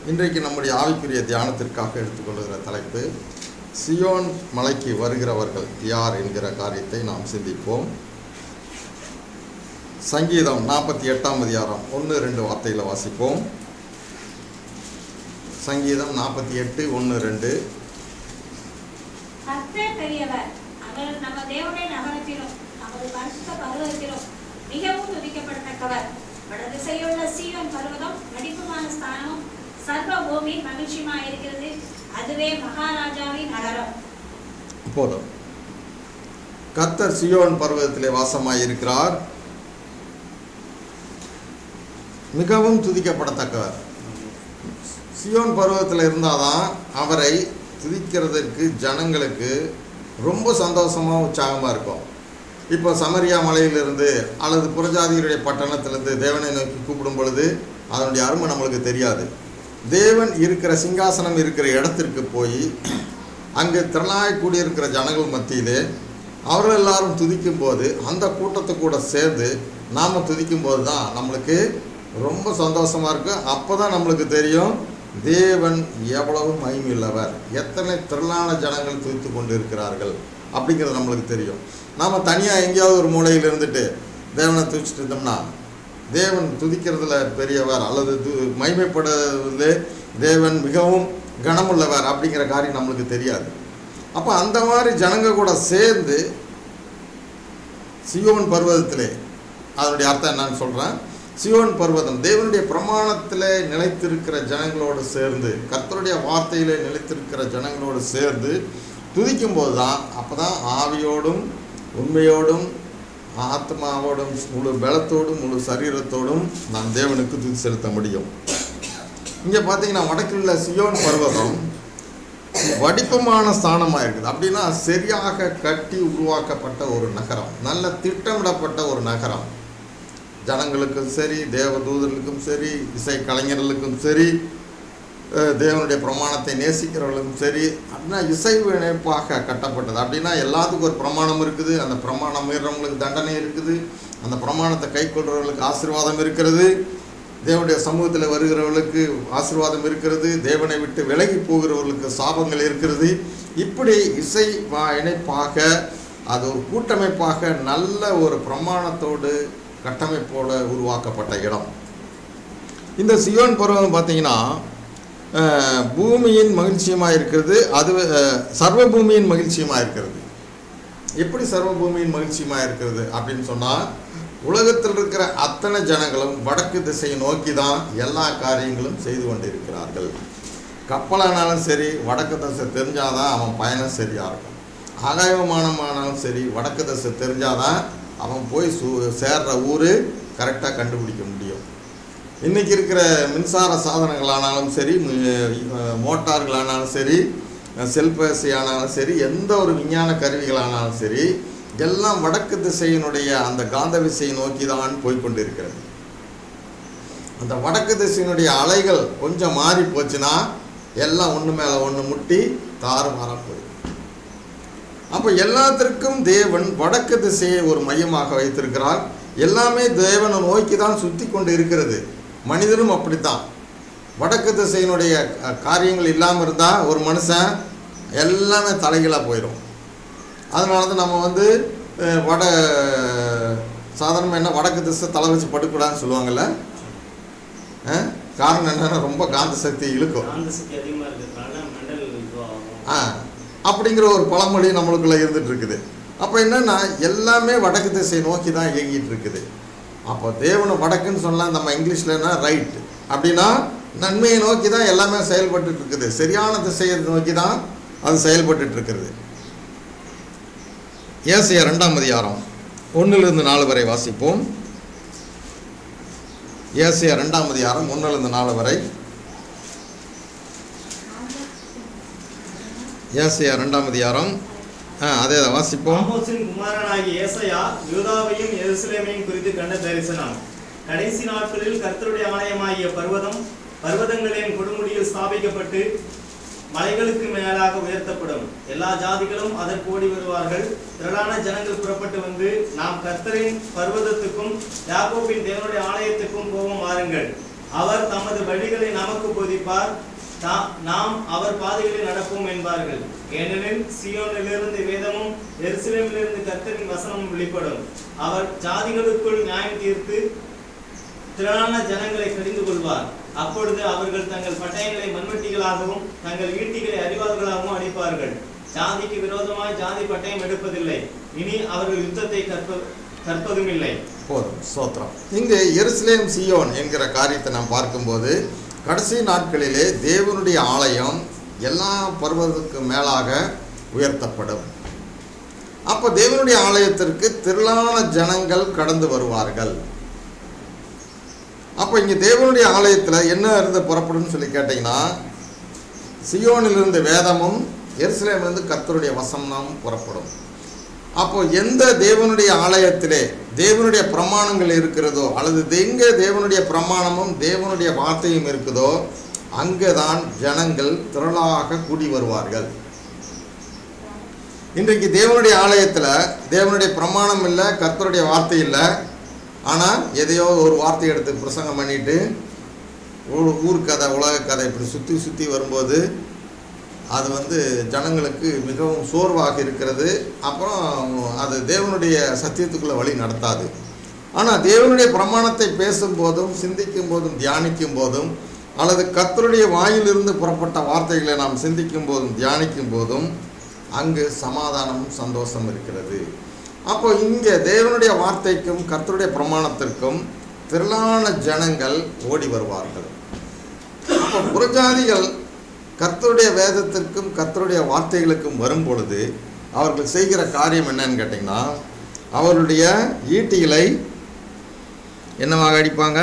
இன்றைக்கு நம்முடைய ஆவிக்குரிய தியானத்திற்காக எடுத்துக்கொள்கிற தலைப்பு சியோன் மலைக்கு வருகிறவர்கள் யார் என்கிற காரியத்தை நாம் சிந்திப்போம் சங்கீதம் நாற்பத்தி எட்டாம் அதிகாரம் ஒன்று ரெண்டு வார்த்தையில் வாசிப்போம் சங்கீதம் நாற்பத்தி எட்டு ஒன்று ரெண்டு கர்த்தர் பெரியவர் அவர் நம்ம தேவனுடைய நகரத்திலும் நமது பரிசுத்த பருவத்திலும் மிகவும் துதிக்கப்படத்தக்கவர் வடதிசையுள்ள சீவன் பர்வதம் நடிப்புமான ஸ்தானமும் சர்வ பூமி மகிழ்ச்சியுமாய் இருக்கிறது அதுவே மகாராஜாவின் நகரம் போதும் கர்த்தர் சியோன் பர்வதத்திலே வாசமாயிருக்கிறார் மிகவும் துதிக்கப்படத்தக்கவர் சியோன் பருவத்தில் இருந்தால் தான் அவரை துதிக்கிறதற்கு ஜனங்களுக்கு ரொம்ப சந்தோஷமாக உற்சாகமாக இருக்கும் இப்போ சமரியா மலையிலிருந்து அல்லது புறஜாதிகளுடைய பட்டணத்திலிருந்து தேவனை நோக்கி கூப்பிடும் பொழுது அதனுடைய அருமை நம்மளுக்கு தெரியாது தேவன் இருக்கிற சிங்காசனம் இருக்கிற இடத்திற்கு போய் அங்கே திரளாய் கூடியிருக்கிற ஜனங்கள் மத்தியிலே அவர்கள் எல்லாரும் துதிக்கும் போது அந்த கூட்டத்தை கூட சேர்ந்து நாம் துதிக்கும் போது தான் நம்மளுக்கு ரொம்ப சந்தோஷமாக இருக்கும் அப்போ தான் நம்மளுக்கு தெரியும் தேவன் எவ்வளவு மகிமையுள்ளவர் எத்தனை திரளான ஜனங்கள் துதித்து கொண்டு இருக்கிறார்கள் அப்படிங்கிறது நம்மளுக்கு தெரியும் நாம் தனியாக எங்கேயாவது ஒரு மூலையில் இருந்துட்டு தேவனை துதிச்சுட்டு இருந்தோம்னா தேவன் துதிக்கிறதுல பெரியவர் அல்லது து மகிமைப்படுவதில் தேவன் மிகவும் கனமுள்ளவர் அப்படிங்கிற காரியம் நம்மளுக்கு தெரியாது அப்போ அந்த மாதிரி ஜனங்க கூட சேர்ந்து சியோன் பர்வதத்திலே அதனுடைய அர்த்தம் என்னன்னு சொல்கிறேன் சியோன் பர்வதம் தேவனுடைய பிரமாணத்தில் நிலைத்திருக்கிற ஜனங்களோடு சேர்ந்து கர்த்தருடைய வார்த்தையிலே நிலைத்திருக்கிற ஜனங்களோடு சேர்ந்து துதிக்கும் போது தான் அப்போ தான் ஆவியோடும் உண்மையோடும் ஆத்மாவோடும் முழு பலத்தோடும் முழு சரீரத்தோடும் நாம் தேவனுக்கு துதி செலுத்த முடியும் இங்கே பார்த்தீங்கன்னா வடக்கில் உள்ள சியோன் பர்வதம் வடிப்பமான ஸ்தானமாக இருக்குது அப்படின்னா சரியாக கட்டி உருவாக்கப்பட்ட ஒரு நகரம் நல்ல திட்டமிடப்பட்ட ஒரு நகரம் ஜனங்களுக்கும் சரி தேவதூதர்களுக்கும் சரி இசை கலைஞர்களுக்கும் சரி அஹ் தேவனுடைய பிரமாணத்தை நேசிக்கிறவர்களுக்கும் சரி அப்படின்னா இசை இணைப்பாக கட்டப்பட்டது அப்படின்னா எல்லாத்துக்கும் ஒரு பிரமாணம் இருக்குது அந்த பிரமாணம் மீறவங்களுக்கு தண்டனை இருக்குது அந்த பிரமாணத்தை கை கொள்றவர்களுக்கு ஆசீர்வாதம் இருக்கிறது தேவனுடைய சமூகத்தில் வருகிறவர்களுக்கு ஆசீர்வாதம் இருக்கிறது தேவனை விட்டு விலகி போகிறவர்களுக்கு சாபங்கள் இருக்கிறது இப்படி இசை வா- இணைப்பாக அது ஒரு கூட்டமைப்பாக நல்ல ஒரு பிரமாணத்தோடு கட்டமைப்போடு உருவாக்கப்பட்ட இடம் இந்த சியோன் பருவம் பார்த்தீங்கன்னா அஹ், பூமியின் மகிழ்ச்சியமாக இருக்கிறது அது அஹ், சர்வ பூமியின் மகிழ்ச்சியமாக இருக்கிறது எப்படி சர்வ பூமியின் மகிழ்ச்சியமாக இருக்கிறது அப்படின்னு சொன்னால் உலகத்தில் இருக்கிற அத்தனை ஜனங்களும் வடக்கு திசையை நோக்கி தான் எல்லா காரியங்களும் செய்து கொண்டிருக்கிறார்கள் கப்பலானாலும் சரி வடக்கு திசை தெரிஞ்சாதான் அவன் பயணம் சரியாக இருக்கும் ஆகாய விமானமானாலும் சரி வடக்கு திசை தெரிஞ்சாதான் அவன் போய் சு சேர்ற ஊர் கரெக்டாக கண்டுபிடிக்க முடியும் இன்றைக்கி இருக்கிற மின்சார சாதனங்களானாலும் சரி மி- மோட்டார்களானாலும் சரி செல்பேசி ஆனாலும் சரி எந்த ஒரு விஞ்ஞான கருவிகளானாலும் சரி எல்லாம் வடக்கு திசையினுடைய அந்த காந்த விசையை நோக்கி தான் போய்க்கொண்டிருக்கிறது அந்த வடக்கு திசையினுடைய அலைகள் கொஞ்சம் மாறி போச்சுன்னா எல்லாம் ஒன்று மேலே ஒன்று முட்டி தாறுமாறாக போயிடும் அப்போ எல்லாத்திற்கும் தேவன் வடக்கு திசையை ஒரு மையமாக வைத்திருக்கிறார் எல்லாமே தேவனை நோக்கி தான் சுற்றி கொண்டு இருக்கிறது மனிதனும் அப்படித்தான் வடக்கு திசையினுடைய அஹ், காரியங்கள் இல்லாமல் இருந்தால் ஒரு மனுஷன் எல்லாமே தலைகீழாக போயிடும் அதனால தான் நம்ம வந்து அஹ், வட சாதாரணமாக என்ன வடக்கு திசை தலை வச்சு படுக்கூடாதுன்னு சொல்லுவாங்கல்ல அஹ், காரணம் என்னன்னா ரொம்ப காந்த சக்தி இழுக்கும் காந்த சக்தி அதிகமா இருக்கிறதுனால மெண்டல் இதுவாகும் ஆ அப்படிங்கிற ஒரு பழமொழி நம்மளுக்குள்ள இருந்துட்டு இருக்குது அப்போ என்னன்னா எல்லாமே வடக்கு திசையை நோக்கி தான் இயங்கிட்டு இருக்குது அப்போ தேவனை வடக்குன்னு சொன்னால் நம்ம இங்கிலீஷ்லன்னா ரைட் அப்படின்னா நன்மையை நோக்கி தான் எல்லாமே செயல்பட்டுட்டு இருக்குது சரியான திசையை நோக்கி தான் அது செயல்பட்டுட்டு இருக்கிறது ஏசிய ரெண்டாம் அதிகாரம் ஒன்றிலிருந்து நாலு வரை வாசிப்போம் ஏசிய ரெண்டாம் அதிகாரம் ஒன்றிலிருந்து நாலு வரை ஏசியா ரெண்டாம் அதிகாரம் ஆ அதே தான் வாசிப்போம் ஆமோஸின் குமாரனாகிய ஏசாயா யூதாவையும் எருசலேமையும் குறித்து கண்ட தரிசனம் கடைசி நாட்களில் கர்த்தருடைய ஆலயமாகிய பர்வதம் பர்வதங்களின் கொடுமுடியில் ஸ்தாபிக்கப்பட்டு மலைகளுக்கு மேலாக உயர்த்தப்படும் எல்லா ஜாதிகளும் அதற்கு ஓடி வருவார்கள் திரளான ஜனங்கள் புறப்பட்டு வந்து நாம் கர்த்தரின் பர்வதத்துக்கும் யாக்கோபின் தேவனுடைய ஆலயத்துக்கும் போவோம் வாருங்கள் அவர் தமது வழிகளை நமக்கு போதிப்பார் போதிப்பார் தா- நாம் அவர் பாதைகளில் நடப்போம் என்பார்கள் ஏனெனில் சியோனிலிருந்து வேதமும் எருசலேமிலிருந்து கர்த்தரின் வசனமும் வெளிப்படும் அவர் ஜாதிகளுக்குள் நியாயம் தீர்த்து திரளான ஜனங்களை கடிந்து கொள்வார் அப்பொழுது அவர்கள் தங்கள் பட்டயங்களை மண்வெட்டிகளாகவும் தங்கள் ஈட்டிகளை அறிவார்களாகவும் அடிப்பார்கள் ஜாதிக்கு விரோதமாய் ஜாதி பட்டயம் எடுப்பதில்லை இனி அவர்கள் யுத்தத்தை கற்ப கற்பதும் இல்லை போதும் ஸ்தோத்திரம் இங்கே எருசலேம் சியோன் என்கிற காரியத்தை நாம் பார்க்கும்போது கடைசி நாட்களிலே தேவனுடைய ஆலயம் எல்லா பருவத்துக்கு மேலாக உயர்த்தப்படும் அப்போ தேவனுடைய ஆலயத்திற்கு திரளான ஜனங்கள் கடந்து வருவார்கள் அப்போ இங்கே தேவனுடைய ஆலயத்தில் என்ன இருந்து புறப்படும்னு சொல்லி கேட்டிங்கன்னா சியோனிலிருந்து வேதமும் எருசலேமிலிருந்து கர்த்தருடைய வசனமும் புறப்படும் அப்போ எந்த தேவனுடைய ஆலயத்திலே தேவனுடைய பிரமாணங்கள் இருக்கிறதோ அல்லது எங்கே தேவனுடைய பிரமாணமும் தேவனுடைய வார்த்தையும் இருக்குதோ அங்கே தான் ஜனங்கள் திரளாக கூடி வருவார்கள் இன்றைக்கு தேவனுடைய ஆலயத்தில் தேவனுடைய பிரமாணம் இல்லை கர்த்தருடைய வார்த்தை இல்லை ஆனால் எதையோ ஒரு வார்த்தை எடுத்து பிரசங்கம் பண்ணிட்டு ஊ- ஊர் கதை உலக கதை இப்படி சுற்றி சுற்றி வரும்போது அது வந்து ஜனங்களுக்கு மிகவும் சோர்வாக இருக்கிறது அப்புறம் அது தேவனுடைய சத்தியத்துக்குள்ள வழி நடத்தாது ஆனால் தேவனுடைய பிரமாணத்தை பேசும்போதும் சிந்திக்கும் போதும் தியானிக்கும் போதும் அல்லது கர்த்தருடைய வாயிலிருந்து புறப்பட்ட வார்த்தைகளை நாம் சிந்திக்கும் போதும் தியானிக்கும் போதும் அங்கு சமாதானமும் சந்தோஷம் இருக்கிறது அப்போ இங்கே தேவனுடைய வார்த்தைக்கும் கர்த்தருடைய பிரமாணத்திற்கும் திரளான ஜனங்கள் ஓடி வருவார்கள் அப்போ புறஜாதிகள் கர்த்தருடைய வேதத்திற்கும் கர்த்தருடைய வார்த்தைகளுக்கும் வரும் பொழுது அவர்கள் செய்கிற காரியம் என்னன்னு கேட்டிங்கன்னா அவருடைய ஈட்டிகளை என்னவாக அடிப்பாங்க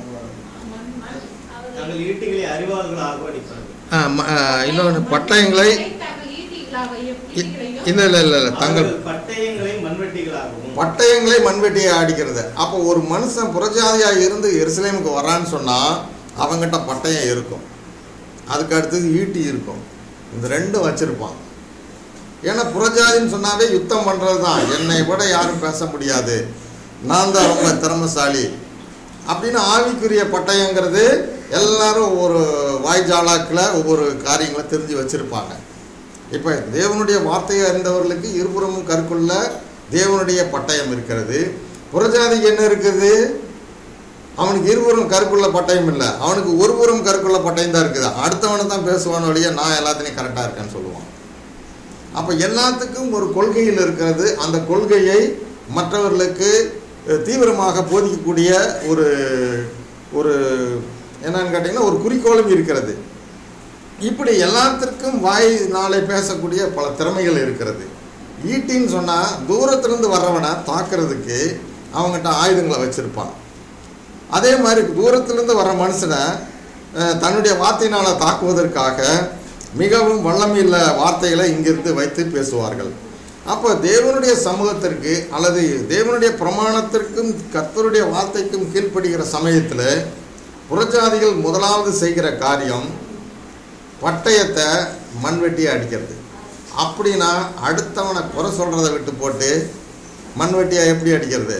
தங்கள் ஈட்டிகளை அறிவார்களாக அடிப்பார்கள் ஆ, ம- ஆ, இன்னொன்று பட்டயங்களை தங்கள் ஈட்டிகளாவையும் ஈட்டிகளையும் இல்லை இல்லை இல்லை இல்லை தங்கள் அவர்கள் பட்டயங்களை மண்வெட்டிகளாகவும் பட்டயங்களை மண்வெட்டியை அடிக்கிறது அப்போ ஒரு மனுஷன் புறஜாதியாக இருந்து எருசலேமுக்கு வரான்னு சொன்னால் அவங்ககிட்ட பட்டயம் இருக்கும் அதுக்கு அடுத்தது ஈட்டி இருக்கும் இந்த ரெண்டும் வச்சிருப்பான் ஏன்னா புறஜாதின்னு சொன்னாவே யுத்தம் பண்ணுறது தான் என்னை விட யாரும் பேச முடியாது நான் தான் ரொம்ப திறமசாலி அப்படின்னு ஆவிக்குரிய பட்டயங்கிறது எல்லாரும் ஒவ்வொரு வாய்ஜாலாக்கில் ஒவ்வொரு காரியங்களை தெரிஞ்சு வச்சுருப்பாங்க இப்போ தேவனுடைய வார்த்தையை அறிந்தவர்களுக்கு இருபுறமும் கற்குள்ள தேவனுடைய பட்டயம் இருக்கிறது புறஜாதிக்கு என்ன இருக்குது அவனுக்கு இருபுறம் கருக்குள்ள பட்டயம் இல்லை அவனுக்கு ஒருபுறம் கருக்குள்ள பட்டயம் தான் இருக்குது அடுத்தவனை தான் பேசுவான் வழியா நான் எல்லாத்துலேயும் கரெக்டாக இருக்கேன்னு சொல்லுவான் அப்போ எல்லாத்துக்கும் ஒரு கொள்கையில் இருக்கிறது அந்த கொள்கையை மற்றவர்களுக்கு அஹ், தீவிரமாக போதிக்கக்கூடிய ஒரு ஒரு என்னன்னு கேட்டிங்கன்னா ஒரு குறிக்கோளும் இருக்கிறது இப்படி எல்லாத்திற்கும் வாய் நாளை பேசக்கூடிய பல திறமைகள் இருக்கிறது ஈட்டின்னு சொன்னால் தூரத்திலிருந்து வர்றவனை தாக்குறதுக்கு அவங்ககிட்ட ஆயுதங்களை வச்சுருப்பான் அதே மாதிரி தூரத்திலிருந்து வர மனுஷனை அஹ், தன்னுடைய வார்த்தையினால் தாக்குவதற்காக மிகவும் வல்லமையுள்ள வார்த்தைகளை இங்கிருந்து வைத்து பேசுவார்கள் அப்போ தேவனுடைய சமூகத்திற்கு அல்லது தேவனுடைய பிரமாணத்திற்கும் கர்த்தருடைய வார்த்தைக்கும் கீழ்ப்படுகிற சமயத்தில் புறஜாதிகள் முதலாவது செய்கிற காரியம் பட்டயத்தை மண்வெட்டியை அடிக்கிறது அப்படின்னா அடுத்தவனை குறை சொல்கிறத விட்டு போட்டு மண்வெட்டியை எப்படி அடிக்கிறது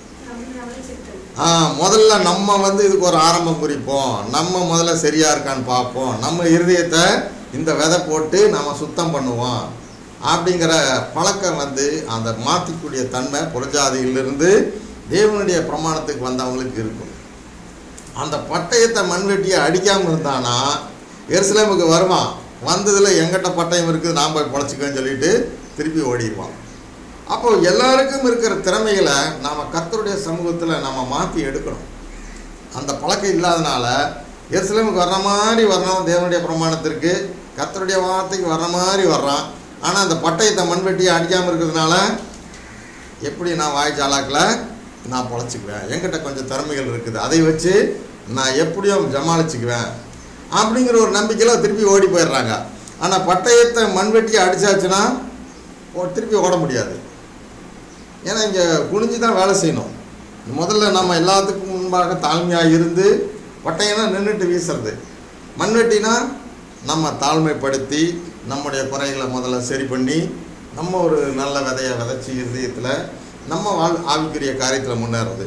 ஆ முதல்ல நம்ம வந்து இதுக்கு ஒரு ஆரம்பம் குறிப்போம் நம்ம முதல்ல சரியா இருக்கான்னு பார்ப்போம் நம்ம இருதயத்தை இந்த விதை போட்டு நம்ம சுத்தம் பண்ணுவோம் அப்படிங்கிற பழக்கம் வந்து அந்த மாற்றிக்கூடிய தன்மை புறஜாதியிலிருந்து தேவனுடைய பிரமாணத்துக்கு வந்தவங்களுக்கு இருக்கும் அந்த பட்டயத்தை மண்வெட்டியை அடிக்காமல் இருந்தானா எருசலேமுக்கு வருவான் வந்ததில் எங்கிட்ட பட்டயம் இருக்குது நான் போய் பொழைச்சிக்கன்னு சொல்லிட்டு திருப்பி ஓடிடுவான் அப்போ எல்லாருக்கும் இருக்கிற திறமைகளை நாம் கர்த்தருடைய சமூகத்தில் நம்ம மாற்றி எடுக்கணும் அந்த பழக்கம் இல்லாதனால எருசலேமுக்கு வர்ற மாதிரி வரணும் தேவனுடைய பிரமாணத்திற்கு கர்த்தருடைய வார்த்தைக்கு வர்ற மாதிரி வர்றான் ஆனால் அந்த பட்டயத்தை மண்வெட்டியை அடிக்காமல் இருக்கிறதுனால எப்படி நான் வாய் சாலாக்கில் நான் பொழைச்சிக்குவேன் என்கிட்ட கொஞ்சம் திறமைகள் இருக்குது அதை வச்சு நான் எப்படியும் ஜமாளிச்சுக்குவேன் அப்படிங்கிற ஒரு நம்பிக்கையில் திருப்பி ஓடி போயிடுறாங்க ஆனால் பட்டயத்தை மண்வெட்டியை அடிச்சாச்சுன்னா ஓ- திருப்பி ஓட முடியாது ஏன்னா இங்கே குனிஞ்சு தான் வேலை செய்யணும் முதல்ல நம்ம எல்லாத்துக்கும் முன்பாக தாழ்மையாக இருந்து பட்டயம்னா நின்றுட்டு வீசுறது மண்வெட்டினா நம்ம தாழ்மைப்படுத்தி நம்முடைய குறைகளை முதல்ல சரி பண்ணி நம்ம ஒரு நல்ல விதையை விதைச்சி இருதயத்தில் நம்ம வாழ் ஆவிக்குரிய காரியத்தில் முன்னேறது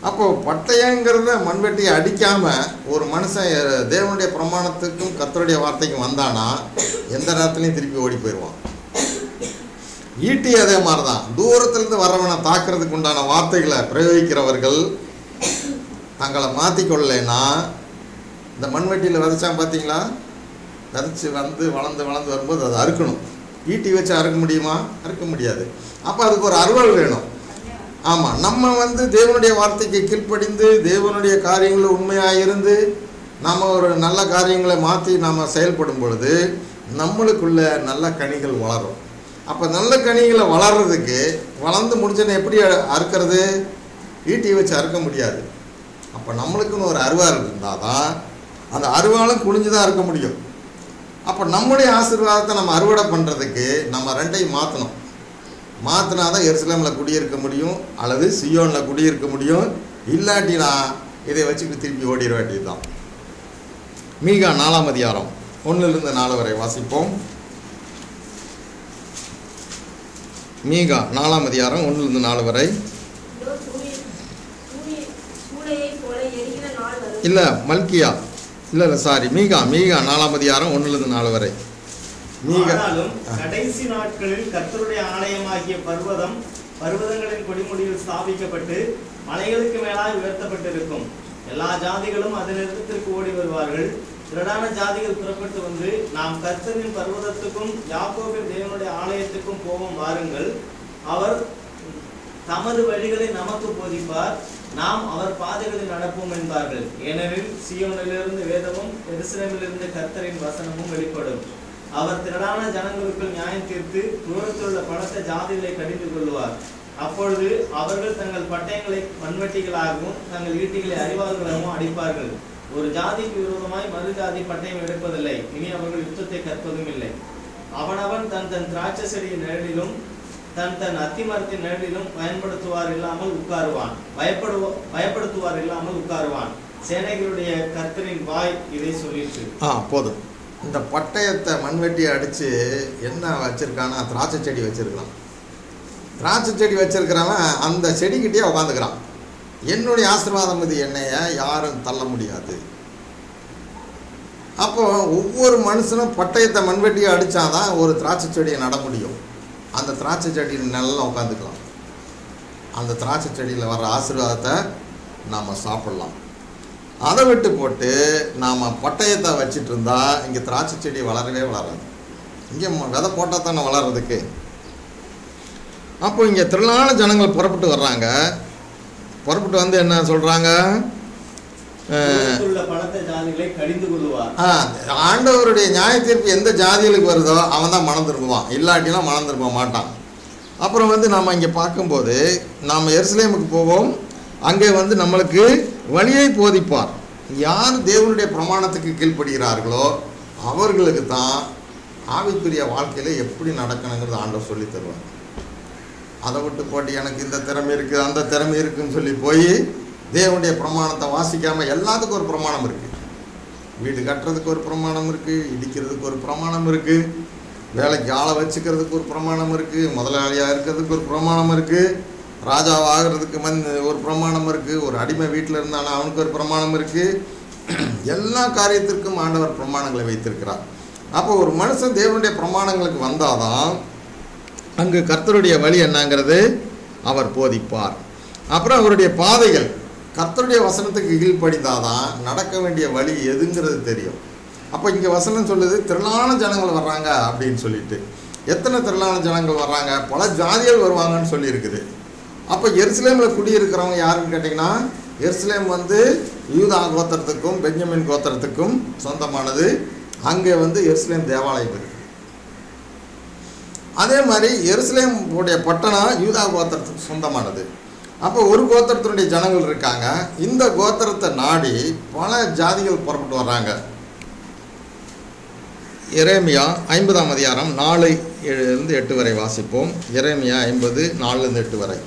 அப்போ பட்டயங்கிறத மண்வெட்டியை அடிக்காம ஒரு மனுஷன் அஹ், தேவனுடைய பிரமாணத்துக்கும் கர்த்தருடைய வார்த்தைக்கும் வந்தானா எந்த நேரத்துலையும் திருப்பி ஓடி போயிடுவான் ஈட்டி அதே மாதிரி தான் தூரத்துலேருந்து வரவனை தாக்குறதுக்கு உண்டான வார்த்தைகளை பிரயோகிக்கிறவர்கள் தங்களை மாற்றிக்கொள்ளலைன்னா இந்த மண்வெட்டியில் விதைச்சான் பார்த்தீங்களா விதைச்சி வந்து வளர்ந்து வளர்ந்து வரும்போது அதை அறுக்கணும் ஈட்டி வச்சு அறுக்க முடியுமா அறுக்க முடியாது அப்போ அதுக்கு ஒரு அறுவல் வேணும் ஆமாம் நம்ம வந்து தேவனுடைய வார்த்தைக்கு கீழ்ப்படிந்து தேவனுடைய காரியங்களில் உண்மையாக இருந்து நாம் ஒரு நல்ல காரியங்களை மாற்றி நாம் செயல்படும் பொழுது நம்மளுக்குள்ள நல்ல கனிகள் வளரும் அப்போ நல்ல கனிகளை வளர்றதுக்கு வளர்ந்து முடிச்சோன்னே எப்படி அ- அறுக்கிறது ஈட்டி வச்சு அறுக்க முடியாது அப்போ நம்மளுக்குன்னு ஒரு அருவாள் இருந்தால் தான் அந்த அருவாளும் குனிஞ்சு தான் இருக்க முடியும் அப்போ நம்முடைய ஆசீர்வாதத்தை நம்ம அறுவடை பண்ணுறதுக்கு நம்ம ரெண்டையும் மாற்றணும் மாற்றினா தான் எருசலேமில் குடியிருக்க முடியும் அல்லது சியோனில் குடியிருக்க முடியும் இல்லாட்டினா இதை வச்சுக்கிட்டு திருப்பி ஓடிட வேண்டியது தான் மீகா நாலாம் அதிகாரம் ஒன்றிலிருந்து நாலு வரை வாசிப்போம் மீகா நாலாம் அதிகாரம் ஒன்றிலிருந்து நாலு வரை இதோ சூரிய- சூரிய- சூளையைப் போல எரிகிற நாள் வரும். இல்லை மல்கியா இல்லை இல்லை சாரி மீகா மீகா நாலாம் அதிகாரம் ஒன்றிலிருந்து நாலு வரை மீகா ஆனாலும் ஆ. கடைசி நாட்களில் கர்த்தருடைய ஆலயமாகிய பர்வதம் பர்வதங்களின் கொடிமுடியில் ஸ்தாபிக்கப்பட்டு மலைகளுக்கு மேலாய் உயர்த்தப்பட்டிருக்கும் எல்லா ஜாதிகளும் அதனிடத்திற்கு ஓடி வருவார்கள் திரளான ஜாதிகள் புறப்பட்டு வந்து நாம் கர்த்தரின் பர்வதத்துக்கும் யாக்கோபின் தேவனுடைய ஆலயத்துக்கும் போவோம் வாருங்கள் அவர் தமது வழிகளை நமக்கு போதிப்பார் நாம் அவர் பாதைகளில் நடப்போம் என்பார்கள் ஏனெனில் சியோனிலிருந்து வேதமும் எருசலேமிலிருந்து கர்த்தரின் வசனமும் வெளிப்படும் அவர் திரளான ஜனங்களுக்குள் நியாயம் தீர்த்து தூரத்தில் உள்ள பணத்தை ஜாதிகளை கடிந்து கொள்வார் அப்பொழுது அவர்கள் தங்கள் பட்டயங்களை மண்வெட்டிகளாகவும் தங்கள் ஈட்டிகளை அறிவார்களாகவும் அடிப்பார்கள் ஒரு ஜாதிக்கு விரோதமாய் மறு ஜாதி பட்டயம் எடுப்பதில்லை இனி அவர்கள் யுத்தத்தை கற்பதும் இல்லை அவனவன் தன் தன் திராட்சை செடியின் நிழலிலும் தன் தன் அத்தி மரத்தின் நிழலிலும் பயன்படுத்துவார் இல்லாமல் உட்காருவான் பயப்படுவ பயப்படுத்துவார் இல்லாமல் உட்காருவான் சேனைகளுடைய கர்த்தரின் வாய் இதை சொல்லிற்று ஆ போதும் இந்த பட்டயத்தை மண்வெட்டி அடித்து என்ன வச்சுருக்கானா திராட்சை செடி வச்சுருக்கான் திராட்சை செடி வச்சிருக்கிறவன் அந்த செடிக்கிட்டே உட்காந்துக்கிறான் என்னுடைய ஆசீர்வாதம் இது என்னைய யாரும் தள்ள முடியாது அப்போ ஒவ்வொரு மனுஷனும் பட்டயத்தை மண்வெட்டியை அடித்தாதான் ஒரு திராட்சை செடியை நட முடியும் அந்த திராட்சை செடியில் நல்லா உட்காந்துக்கலாம் அந்த திராட்சை செடியில் வர்ற ஆசீர்வாதத்தை நாம் சாப்பிட்லாம் அதை விட்டு போட்டு நாம் பட்டயத்தை வச்சிட்டு இருந்தா இங்கே திராட்சை செடி வளரவே வளராது இங்கே ம- விதை போட்டால் தானே வளர்றதுக்கு அப்போ இங்கே திரளான ஜனங்கள் புறப்பட்டு வர்றாங்க புறப்பட்டு வந்து என்ன சொல்கிறாங்க தூரத்தில் உள்ள பணத்தை ஜாதிகளை கடிந்து கொள்வார் ஆண்டவருடைய நியாய தீர்ப்பு எந்த ஜாதிகளுக்கு வருதோ அவன் தான் மனம் திரும்புவான் இல்லாட்டினா மனம் திரும்ப மாட்டான் அப்புறம் வந்து நாம் இங்கே பார்க்கும்போது நாம் எருசலேமுக்கு போவோம் அங்கே வந்து நம்மளுக்கு வழியை போதிப்பார் யார் தேவனுடைய பிரமாணத்துக்கு கீழ்ப்படுகிறார்களோ அவர்களுக்கு தான் ஆவிக்குரிய வாழ்க்கையில் எப்படி நடக்கணுங்கிறது ஆண்டவர் சொல்லி தருவார் அதை விட்டு போட்டு எனக்கு இந்த திறமை இருக்குது அந்த திறமை இருக்குன்னு சொல்லி போய் தேவனுடைய பிரமாணத்தை வாசிக்காமல் எல்லாத்துக்கும் ஒரு பிரமாணம் இருக்குது வீடு கட்டுறதுக்கு ஒரு பிரமாணம் இருக்குது இடிக்கிறதுக்கு ஒரு பிரமாணம் இருக்குது வேலைக்கு ஆளை வச்சுக்கிறதுக்கு ஒரு பிரமாணம் இருக்குது முதலாளியாக இருக்கிறதுக்கு ஒரு பிரமாணம் இருக்குது ராஜாவை ஆகிறதுக்கு வந்து ஒரு பிரமாணம் இருக்குது ஒரு அடிமை வீட்டில் இருந்தானா அவனுக்கு ஒரு பிரமாணம் இருக்குது எல்லா காரியத்திற்கும் ஆண்டவர் பிரமாணங்களை வைத்திருக்கிறார் அப்போ ஒரு மனுஷன் தேவனுடைய பிரமாணங்களுக்கு வந்தாதான் அங்கு கர்த்தருடைய வழி என்னங்கிறது அவர் போதிப்பார் அப்புறம் அவருடைய பாதைகள் கர்த்தருடைய வசனத்துக்கு கீழ்ப்படிந்தாதான் நடக்க வேண்டிய வழி எதுங்கிறது தெரியும் அப்போ இங்கே வசனம் சொல்லுது திரளான ஜனங்கள் வர்றாங்க அப்படின்னு சொல்லிட்டு எத்தனை திரளான ஜனங்கள் வர்றாங்க பல ஜாதிகள் வருவாங்கன்னு சொல்லியிருக்குது அப்போ எருசலேமில் குடியிருக்கிறவங்க யாருன்னு கேட்டிங்கன்னா எருசலேம் வந்து யூதா கோத்திரத்துக்கும் பெஞ்சமின் கோத்திரத்துக்கும் சொந்தமானது அங்கே வந்து எருசலேம் தேவாலயம் இருக்குது அதே மாதிரி எருசலேம் உடைய பட்டணம் யூதா கோத்திரத்துக்கு சொந்தமானது அப்போ ஒரு கோத்திரத்தினுடைய ஜனங்கள் இருக்காங்க இந்த கோத்திரத்தை நாடி பல ஜாதிகள் புறப்பட்டு வர்றாங்க எரேமியா ஐம்பதாம் அதிகாரம் நாலு இருந்து எட்டு வரை வாசிப்போம் எரேமியா ஐம்பது நாலுலேருந்து எட்டு வரை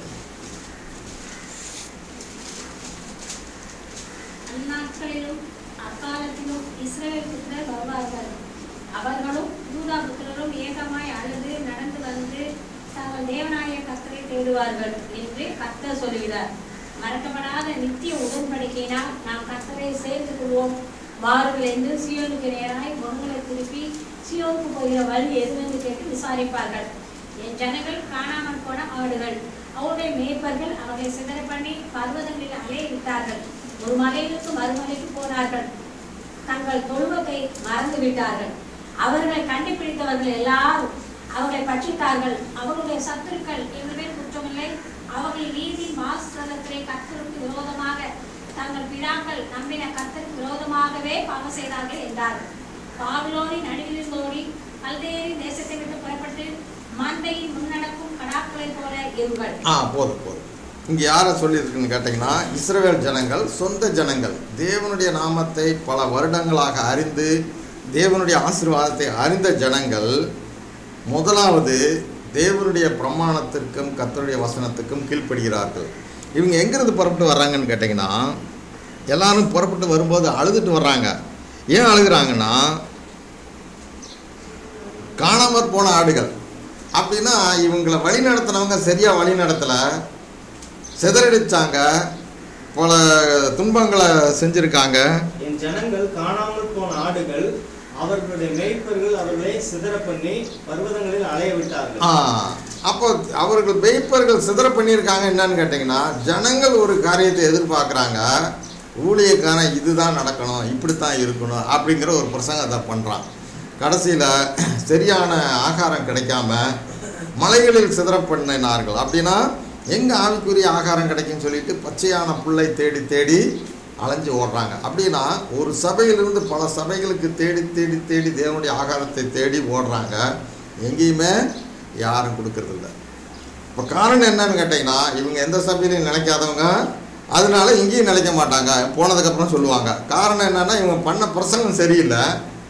அந்நாட்களிலும் அக்காலத்திலும் இஸ்ரவேல் புத்திரர் வருவார்கள் அவர்களும் யூதா புத்திரரும் ஏகமாய் அழுது நடந்து வந்து தங்கள் தேவனாய கர்த்தரை தேடுவார்கள் என்று கர்த்தர் சொல்கிறார் மறக்கப்படாத நித்திய உடன்படிக்கையினால் நாம் கர்த்தரை சேர்ந்து கொள்வோம் வாருங்கள் என்று சியோனுக்கு நேராய் முகங்களை திருப்பி சியோனுக்கு போகிற வழி எதுவென்று கேட்டு விசாரிப்பார்கள் என் ஜனங்கள் காணாமல் போன ஆடுகள் அவருடைய மேய்ப்பர்கள் அவர்களை சிதற பண்ணி பர்வதங்களில் அலைய விட்டார்கள் ஒரு மலையிலிருந்து மறுமலைக்கு போனார்கள் தங்கள் தொழுவத்தை மறந்து விட்டார்கள் அவர்களை கண்டுபிடித்தவர்கள் எல்லாரும் அவர்களை பட்சித்தார்கள் அவர்களுடைய சத்துருக்கள் எவருமே குற்றமில்லை அவர்கள் நீதி மாஸ்திரத்திலே கர்த்தருக்கு விரோதமாக தங்கள் பிதாக்கள் நம்பின கர்த்தருக்கு விரோதமாகவே பாவம் செய்தார்கள் என்றார்கள் பாபிலோனின் நடுவிலிருந்தோடி கல்தேரி தேசத்தை விட்டு புறப்பட்டு மந்தையின் முன்னடக்கும் கடாக்களைப் போல இருங்கள் ஆ போதும் போதும் இங்கே யாரை சொல்லியிருக்குன்னு கேட்டிங்கன்னா இஸ்ரவேல் ஜனங்கள் சொந்த ஜனங்கள் தேவனுடைய நாமத்தை பல வருடங்களாக அறிந்து தேவனுடைய ஆசீர்வாதத்தை அறிந்த ஜனங்கள் முதலாவது தேவனுடைய பிரமாணத்திற்கும் கர்த்தருடைய வசனத்துக்கும் கீழ்ப்படுகிறார்கள் இவங்க எங்கேருந்து புறப்பட்டு வர்றாங்கன்னு கேட்டிங்கன்னா எல்லாரும் புறப்பட்டு வரும்போது அழுதுட்டு வர்றாங்க ஏன் அழுகுறாங்கன்னா காணாமற் போன ஆடுகள் அப்படின்னா இவங்களை வழி நடத்தினவங்க சரியாக வழி நடத்தலை சிதறடிச்சாங்க பல துன்பங்களை செஞ்சுருக்காங்க என் ஜனங்கள் காணாமல் போன ஆடுகள் அவர்களுடைய மேய்ப்பர்கள் அவர்களை சிதற பண்ணி பர்வதங்களில் அலைய விட்டார்கள் ஆ அப்போ அவர்கள் மேய்ப்பர்கள் சிதற பண்ணியிருக்காங்க என்னன்னு கேட்டிங்கன்னா ஜனங்கள் ஒரு காரியத்தை எதிர்பார்க்குறாங்க ஊழியக்காரன் இதுதான் நடக்கணும் இப்படித்தான் இருக்கணும் அப்படிங்கிற ஒரு பிரசங்கத்தை பண்ணுறான் கடைசியில் சரியான ஆகாரம் கிடைக்காம மலைகளில் சிதற பண்ணினார்கள் அப்படின்னா எங்கே ஆவிக்குரிய ஆகாரம் கிடைக்குன்னு சொல்லிட்டு பச்சையான புல்லை தேடி தேடி அலைஞ்சு ஓடுறாங்க அப்படின்னா ஒரு சபையிலிருந்து பல சபைகளுக்கு தேடி தேடி தேடி தேவனுடைய ஆகாரத்தை தேடி ஓடுறாங்க எங்கேயுமே யாரும் கொடுக்கறதில்ல இப்போ காரணம் என்னன்னு கேட்டிங்கன்னா இவங்க எந்த சபையிலையும் நினைக்காதவங்க அதனால இங்கேயும் நினைக்க மாட்டாங்க போனதுக்கப்புறம் சொல்லுவாங்க காரணம் என்னன்னா இவங்க பண்ண பிரசங்கம் சரியில்லை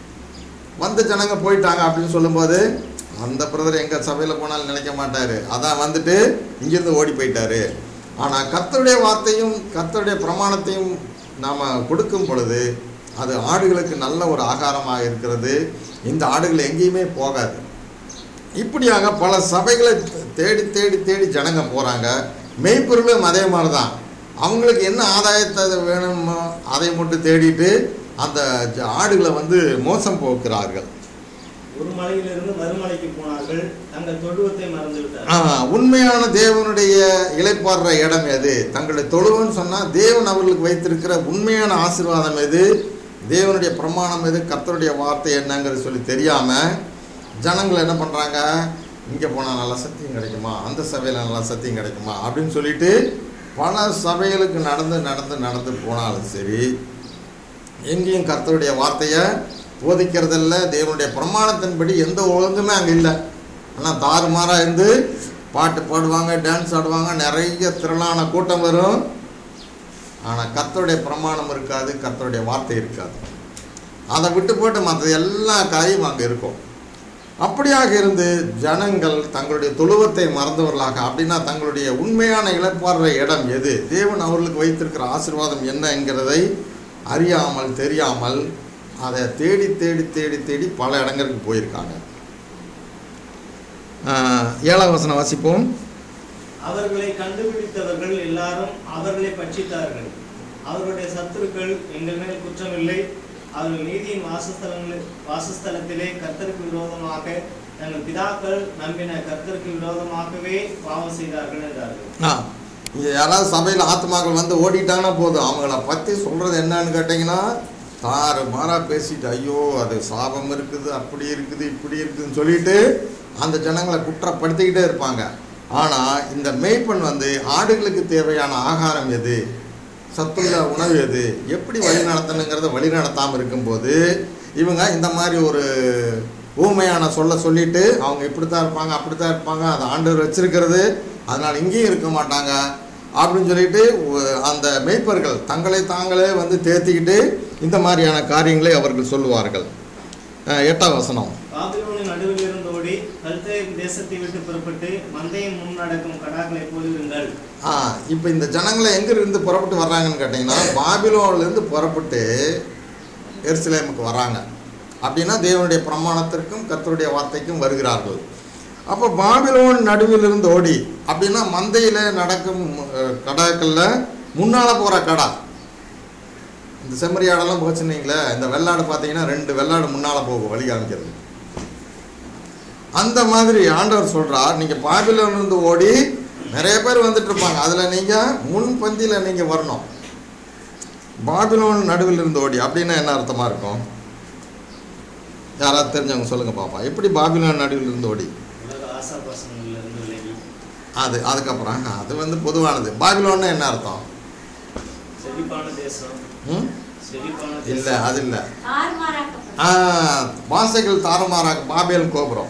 வந்த ஜனங்க போயிட்டாங்க அப்படின்னு சொல்லும்போது அந்த பிரதர் எங்கள் சபையில் போனாலும் நினைக்க மாட்டார் அதான் வந்துட்டு இங்கேருந்து ஓடி போயிட்டாரு ஆனால் கர்த்தருடைய வார்த்தையும் கர்த்தருடைய பிரமாணத்தையும் நாம் கொடுக்கும் பொழுது அது ஆடுகளுக்கு நல்ல ஒரு ஆகாரமாக இருக்கிறது இந்த ஆடுகள் எங்கேயுமே போகாது இப்படியாக பல சபைகளை தேடி தேடி தேடி ஜனங்க போகிறாங்க மெய்ப்பொருளும் அதே மாதிரி தான் அவங்களுக்கு என்ன ஆதாயத்தை வேணுமோ அதை மட்டும் தேடிட்டு அந்த ஜ- ஆடுகளை வந்து மோசம் போக்குறார்கள் ஒரு மலையிலிருந்து மறுமலைக்கு போனார்கள் தங்கள் தொழுவத்தை மறந்து ஆ, விட்டார்கள் உண்மையான தேவனுடைய இளைப்பாடுற இடம் எது தங்களுடைய தொழுவன்னு சொன்னால் தேவன் அவர்களுக்கு வைத்திருக்கிற உண்மையான ஆசீர்வாதம் எது தேவனுடைய பிரமாணம் எது கர்த்தருடைய வார்த்தை என்னங்கிறது சொல்லி தெரியாமல் ஜனங்கள் என்ன பண்ணுறாங்க இங்கே போனால் நல்ல சத்தியம் கிடைக்குமா அந்த சபையில் நல்ல சத்தியம் கிடைக்குமா அப்படின்னு சொல்லிட்டு பல சபைகளுக்கு நடந்து நடந்து நடந்து போனாலும் சரி எங்கேயும் கர்த்தருடைய வார்த்தையை போதிக்கிறதில்ல தேவனுடைய பிரமாணத்தின்படி எந்த ஒழுங்குமே அங்கே இல்லை ஆனால் தாறுமாறாக இருந்து பாட்டு பாடுவாங்க டான்ஸ் ஆடுவாங்க நிறைய திரளான கூட்டம் வரும் ஆனால் கர்த்தருடைய பிரமாணம் இருக்காது கர்த்தருடைய வார்த்தை இருக்காது அதை விட்டு போட்டு மற்ற எல்லா காரியம் அங்கே இருக்கும் அப்படியாக இருந்து ஜனங்கள் தங்களுடைய தொழுவத்தை மறந்தவர்களாக அப்படின்னா தங்களுடைய உண்மையான இழப்பாடுற இடம் எது தேவன் அவர்களுக்கு வைத்திருக்கிற ஆசீர்வாதம் என்ன என்கிறதை அறியாமல் தெரியாமல் அதை தேடி தேடி தேடி தேடி பல இடங்களுக்கு போயிருக்காங்க ஆஹ், ஏழாம் வசனம் வாசிப்போம் அவர்களை கண்டுபிடித்தவர்கள் எல்லாரும் அவர்களை பட்சித்தார்கள் அவர்களுடைய சத்துருக்கள் எங்கள் மேல் குற்றமில்லை அவர்கள் நீதியின் வாசஸ்தலங்கள் வாசஸ்தலத்திலே கர்த்தருக்கு விரோதமாக தங்கள் பிதாக்கள் நம்பின கர்த்தருக்கு விரோதமாகவே பாவம் செய்தார்கள் என்றார்கள் ஆ இங்கே யாராவது சபையில் ஆத்மாக்கள் வந்து ஓடிட்டாங்கன்னா போதும் அவங்கள பற்றி சொல்கிறது என்னன்னு கேட்டிங்கன்னா தாறு மாறா பேசிட்டு ஐயோ அது சாபம் இருக்குது அப்படி இருக்குது இப்படி இருக்குதுன்னு சொல்லிட்டு அந்த ஜனங்களை குற்றப்படுத்திக்கிட்டே இருப்பாங்க ஆனால் இந்த மேய்ப்பன் வந்து ஆடுகளுக்கு தேவையான ஆகாரம் எது சத்துள்ள உணவு எது எப்படி வழி நடத்தணுங்கிறத வழி நடத்தாமல் இருக்கும்போது இவங்க இந்த மாதிரி ஒரு ஊமையான சொல்ல சொல்லிட்டு அவங்க இப்படி தான் இருப்பாங்க அப்படி தான் இருப்பாங்க அதை ஆண்டவர் வச்சிருக்கிறது அதனால் இங்கேயும் இருக்க மாட்டாங்க அப்படின்னு சொல்லிட்டு ஒ- அந்த மேய்ப்பர்கள் தங்களை தாங்களே வந்து தேர்த்திக்கிட்டு இந்த மாதிரியான காரியங்களை அவர்கள் சொல்லுவார்கள் அஹ் எட்டாம் வசனம் பாபிலோனின் நடுவில் இருந்து ஓடி கல்தேர் தேசத்தை விட்டு புறப்பட்டு மந்தையின் முன் நடக்கும் கடாக்களை போலிருங்கள் ஆ இப்போ இந்த ஜனங்களை எங்கிருந்து புறப்பட்டு வர்றாங்கன்னு கேட்டிங்கன்னா பாபிலோன்லேருந்து புறப்பட்டு எருசலேமுக்கு வராங்க அப்படின்னா தேவனுடைய பிரமாணத்திற்கும் கர்த்தருடைய வார்த்தைக்கும் வருகிறார்கள் அப்போ பாபிலோன் நடுவிலிருந்து ஓடி அப்படின்னா மந்தையில் நடக்கும் அஹ், கடாக்களில் முன்னால் போகிற கடா இந்த செம்மறி ஆடெல்லாம் போச்சுன்னீங்களே இந்த வெள்ளாடு பார்த்தீங்கன்னா ரெண்டு வெள்ளாடு முன்னால் போகும் வழி காமிக்கிறது அந்த மாதிரி ஆண்டவர் சொல்கிறார் நீங்கள் பாபிலோன்ல இருந்து ஓடி நிறைய பேர் வந்துட்டு இருப்பாங்க அதில் நீங்கள் முன்பந்தியில் நீங்கள் வரணும் பாபிலோன் நடுவில் இருந்து ஓடி அப்படின்னா என்ன அர்த்தமாக இருக்கும் யாராவது தெரிஞ்சவங்க சொல்லுங்கள் பாப்பா எப்படி பாபிலோன் நடுவில் இருந்து ஓடி உலக ஆசாபாசங்கள்ல இருந்து விலகி அது அதுக்கப்புறம் அது வந்து பொதுவானது பாபிலோன்னு என்ன அர்த்தம் செழிப்பான தேசம் ம் செழிப்பான இல்லை தேசம் அது இல்லை தாறுமாறாக்கப்பட்ட ஆ, பாசைகள் தாறுமாறாக பாபேல் கோபுரம்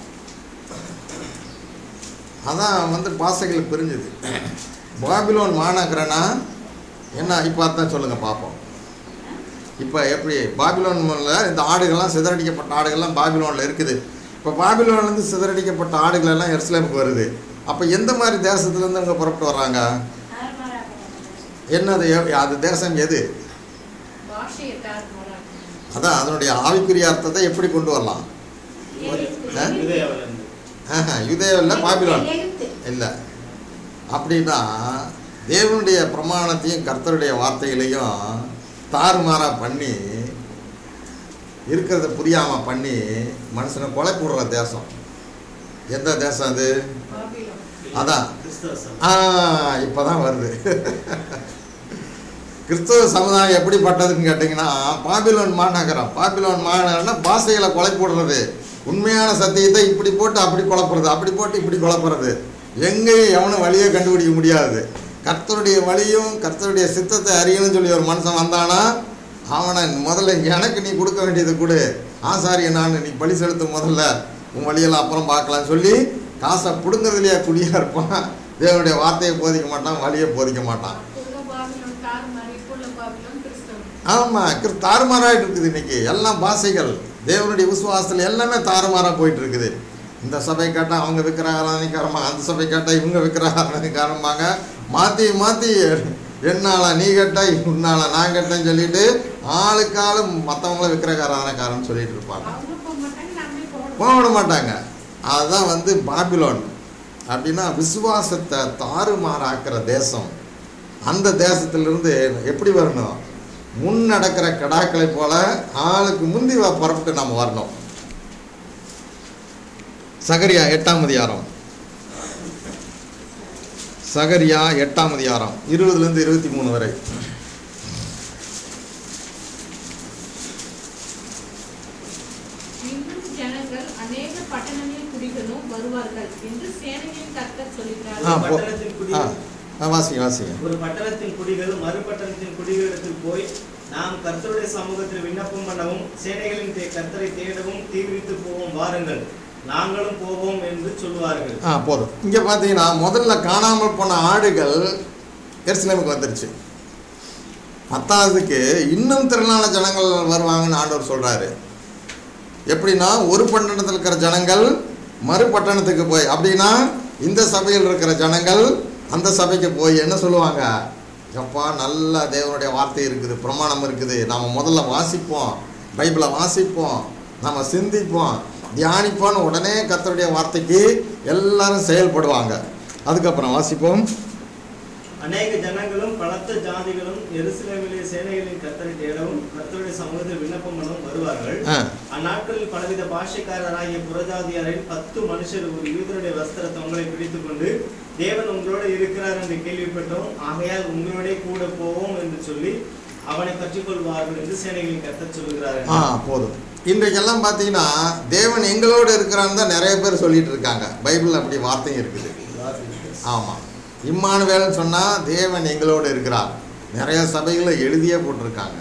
அதான் வந்து பாசைகள் பிரிஞ்சுது பாபிலோன் மாநகரனா என்ன இப்போ அதான் சொல்லுங்கள் பார்ப்போம் இப்போ எப்படி பாபிலோன்ல இந்த ஆடுகள்லாம் சிதறடிக்கப்பட்ட ஆடுகள்லாம் பாபிலோனில் இருக்குது இப்போ பாபிலோன்லேருந்து சிதறடிக்கப்பட்ட ஆடுகள் எல்லாம் எருசலேமுக்கு வருது அப்போ எந்த மாதிரி தேசத்துலேருந்து அங்கே புறப்பட்டு வர்றாங்க தாறுமாறாக்கப்பட்ட என்னது எ- அது தேசம் எது பாஷையை தாறுமாறாக அதான் அதனுடைய ஆவிக்குரிய அர்த்தத்தை எப்படி கொண்டு வரலாம் ஆ? யூதேயாவில இருந்து ஆஹா, யூதேயாவில் பாபிலோன் எகிப்து இல்லை அப்படின்னா தேவனுடைய பிரமாணத்தையும் கர்த்தருடைய வார்த்தைகளையும் தாறுமாறா பண்ணி இருக்கிறத புரியாமல் பண்ணி மனுஷனை கொலை போடுற தேசம் எந்த தேசம் அது பாபிலோன் அதான். கிறிஸ்தவ சபை. ஆ இப்போ தான் வருது கிறிஸ்தவ சமுதாயம் எப்படிப்பட்டதுன்னு கேட்டிங்கன்னா பாபிலோன் மாநகரம் பாபிலோன் மாநகரம்னா பாஷைகளை கொலை போடுறது உண்மையான சத்தியத்தை இப்படி போட்டு அப்படி குழப்புறது அப்படி போட்டு இப்படி குழப்புறது எங்கேயும் எவனும் வழியை கண்டுபிடிக்க முடியாது கர்த்தருடைய வழியும் கர்த்தருடைய சித்தத்தை அறியணும்னு சொல்லி ஒரு மனுஷன் வந்தானா அவனை முதல்ல எனக்கு நீ கொடுக்க வேண்டியது கொடு ஆசாரிய நான் நீ பலி செலுத்தும் முதல்ல உன் வழியெல்லாம் அப்புறம் பார்க்கலாம்னு சொல்லி காசை பிடுங்கிறதுலையே குடியாக இருப்பான் தேவனுடைய வார்த்தையை போதிக்க மாட்டான் வழியை போதிக்க மாட்டான் அப்போ பாபிலோன் தாறுமாறு இப்போ உள்ள பாபிலோன் கிறிஸ்தவம் ஆமாம் கிறிஸ் தாறுமாறாயிட்டு இருக்குது இன்னைக்கு எல்லாம் பாஷைகள் தேவனுடைய விசுவாசத்தில் எல்லாமே தாறுமாறாக போயிட்டு இருக்குது இந்த சபை கேட்டால் அவங்க விக்கிரகாரணிக்காரமாக அந்த சபை கேட்டால் இவங்க விக்கிரகாரணிக்காரமாங்க மாற்றி மாற்றி என்னால நீ கேட்டா உன்னால நான் கேட்டேன்னு சொல்லிட்டு ஆளுக்கு ஆளு மற்றவங்கள விக்கிரகாரணிக்காரன்னு சொல்லிட்டு இருப்பாங்க அவங்க போக மாட்டாங்க நாமே போகணும் போக விட மாட்டாங்க அதுதான் வந்து பாபிலோன் அப்படின்னா விசுவாசத்தை தாறுமாறாக்குற தேசம் அந்த தேசத்திலிருந்து எப்படி வரணும் முன் நடக்கிற கடாக்களை போல ஆளுக்கு முந்தி வ- புறப்பட்டு நம்ம வரணும் சகரியா எட்டாம் அதிகாரம் சகரியா எட்டாம் அதிகாரம் இருபதுலேருந்து இருபத்தி மூணு வரை இன்னும் ஜனங்கள் அநேக பட்டணங்களில் குடிகளும் வருவார்கள் என்று சேனையின் கர்த்தர் ஆ சொல்கிறார் போ பட்டணத்தின் குடி ஆ ஆ, வாசிங்க வாசிங்க ஒரு பட்டணத்தின் குடிகள் மறுபட்டணத்தின் குடிகளிடத்தில் போய் நாம் கர்த்தருடைய சமூகத்தில் விண்ணப்பம் பண்ணவும் சேனைகளின் தே- கர்த்தரை தேடவும் தீவிரித்து போவோம் வாருங்கள் நாங்களும் போவோம் என்று சொல்வார்கள் ஆ போதும் இங்கே பார்த்தீங்கன்னா முதல்ல காணாமல் போன ஆடுகள் எருசலேமுக்கு வந்துருச்சு பத்தாவதுக்கு இன்னும் திரளான ஜனங்கள் வருவாங்கன்னு ஆண்டவர் சொல்கிறாரு எப்படின்னா ஒரு பட்டணத்தில் இருக்கிற ஜனங்கள் மறு பட்டணத்துக்கு போய் அப்படின்னா இந்த சபையில் இருக்கிற ஜனங்கள் அந்த சபைக்கு போய் என்ன சொல்லுவாங்க எப்பா நல்ல தேவனுடைய வார்த்தை இருக்குது பிரமாணம் இருக்குது நாம் முதல்ல வாசிப்போம் பைபிளை வாசிப்போம் நம்ம சிந்திப்போம் தியானிப்போம்னு உடனே கர்த்தருடைய வார்த்தைக்கு எல்லாரும் செயல்படுவாங்க அதுக்கப்புறம் வாசிப்போம் அநேக ஜனங்களும் பலத்த ஜாதிகளும் எருசலேமிலே சேனைகளின் கர்த்தரை தேடவும் கர்த்தருடைய சமூகத்தில் விண்ணப்பம் பண்ணவும் வருவார்கள் ஆ அந்நாட்களில் பலவித பாஷைக்காரராகிய புறஜாதியாரில் பத்து மனுஷர் ஒரு யூதருடைய வஸ்திர தொங்கலை பிடித்துக் கொண்டு தேவன் உங்களோடு இருக்கிறார் என்று கேள்விப்பட்டோம் ஆகையால் உங்களோடே கூட போவோம் என்று சொல்லி அவனை கற்றுக்கொள்வார்கள் என்று சேனைகளின் கர்த்தர் சொல்கிறார்கள் ஆ போதும் இன்றைக்கெல்லாம் பார்த்தீங்கன்னா தேவன் எங்களோடு இருக்கிறான்னு தான் நிறைய பேர் சொல்லிட்டு இருக்காங்க பைபிளில் அப்படி வார்த்தையும் இருக்குது ஆமாம் இம்மானுவேல்னு சொன்னால் தேவன் எங்களோடு இருக்கிறார் நிறைய சபைகளில் எழுதியே போட்டிருக்காங்க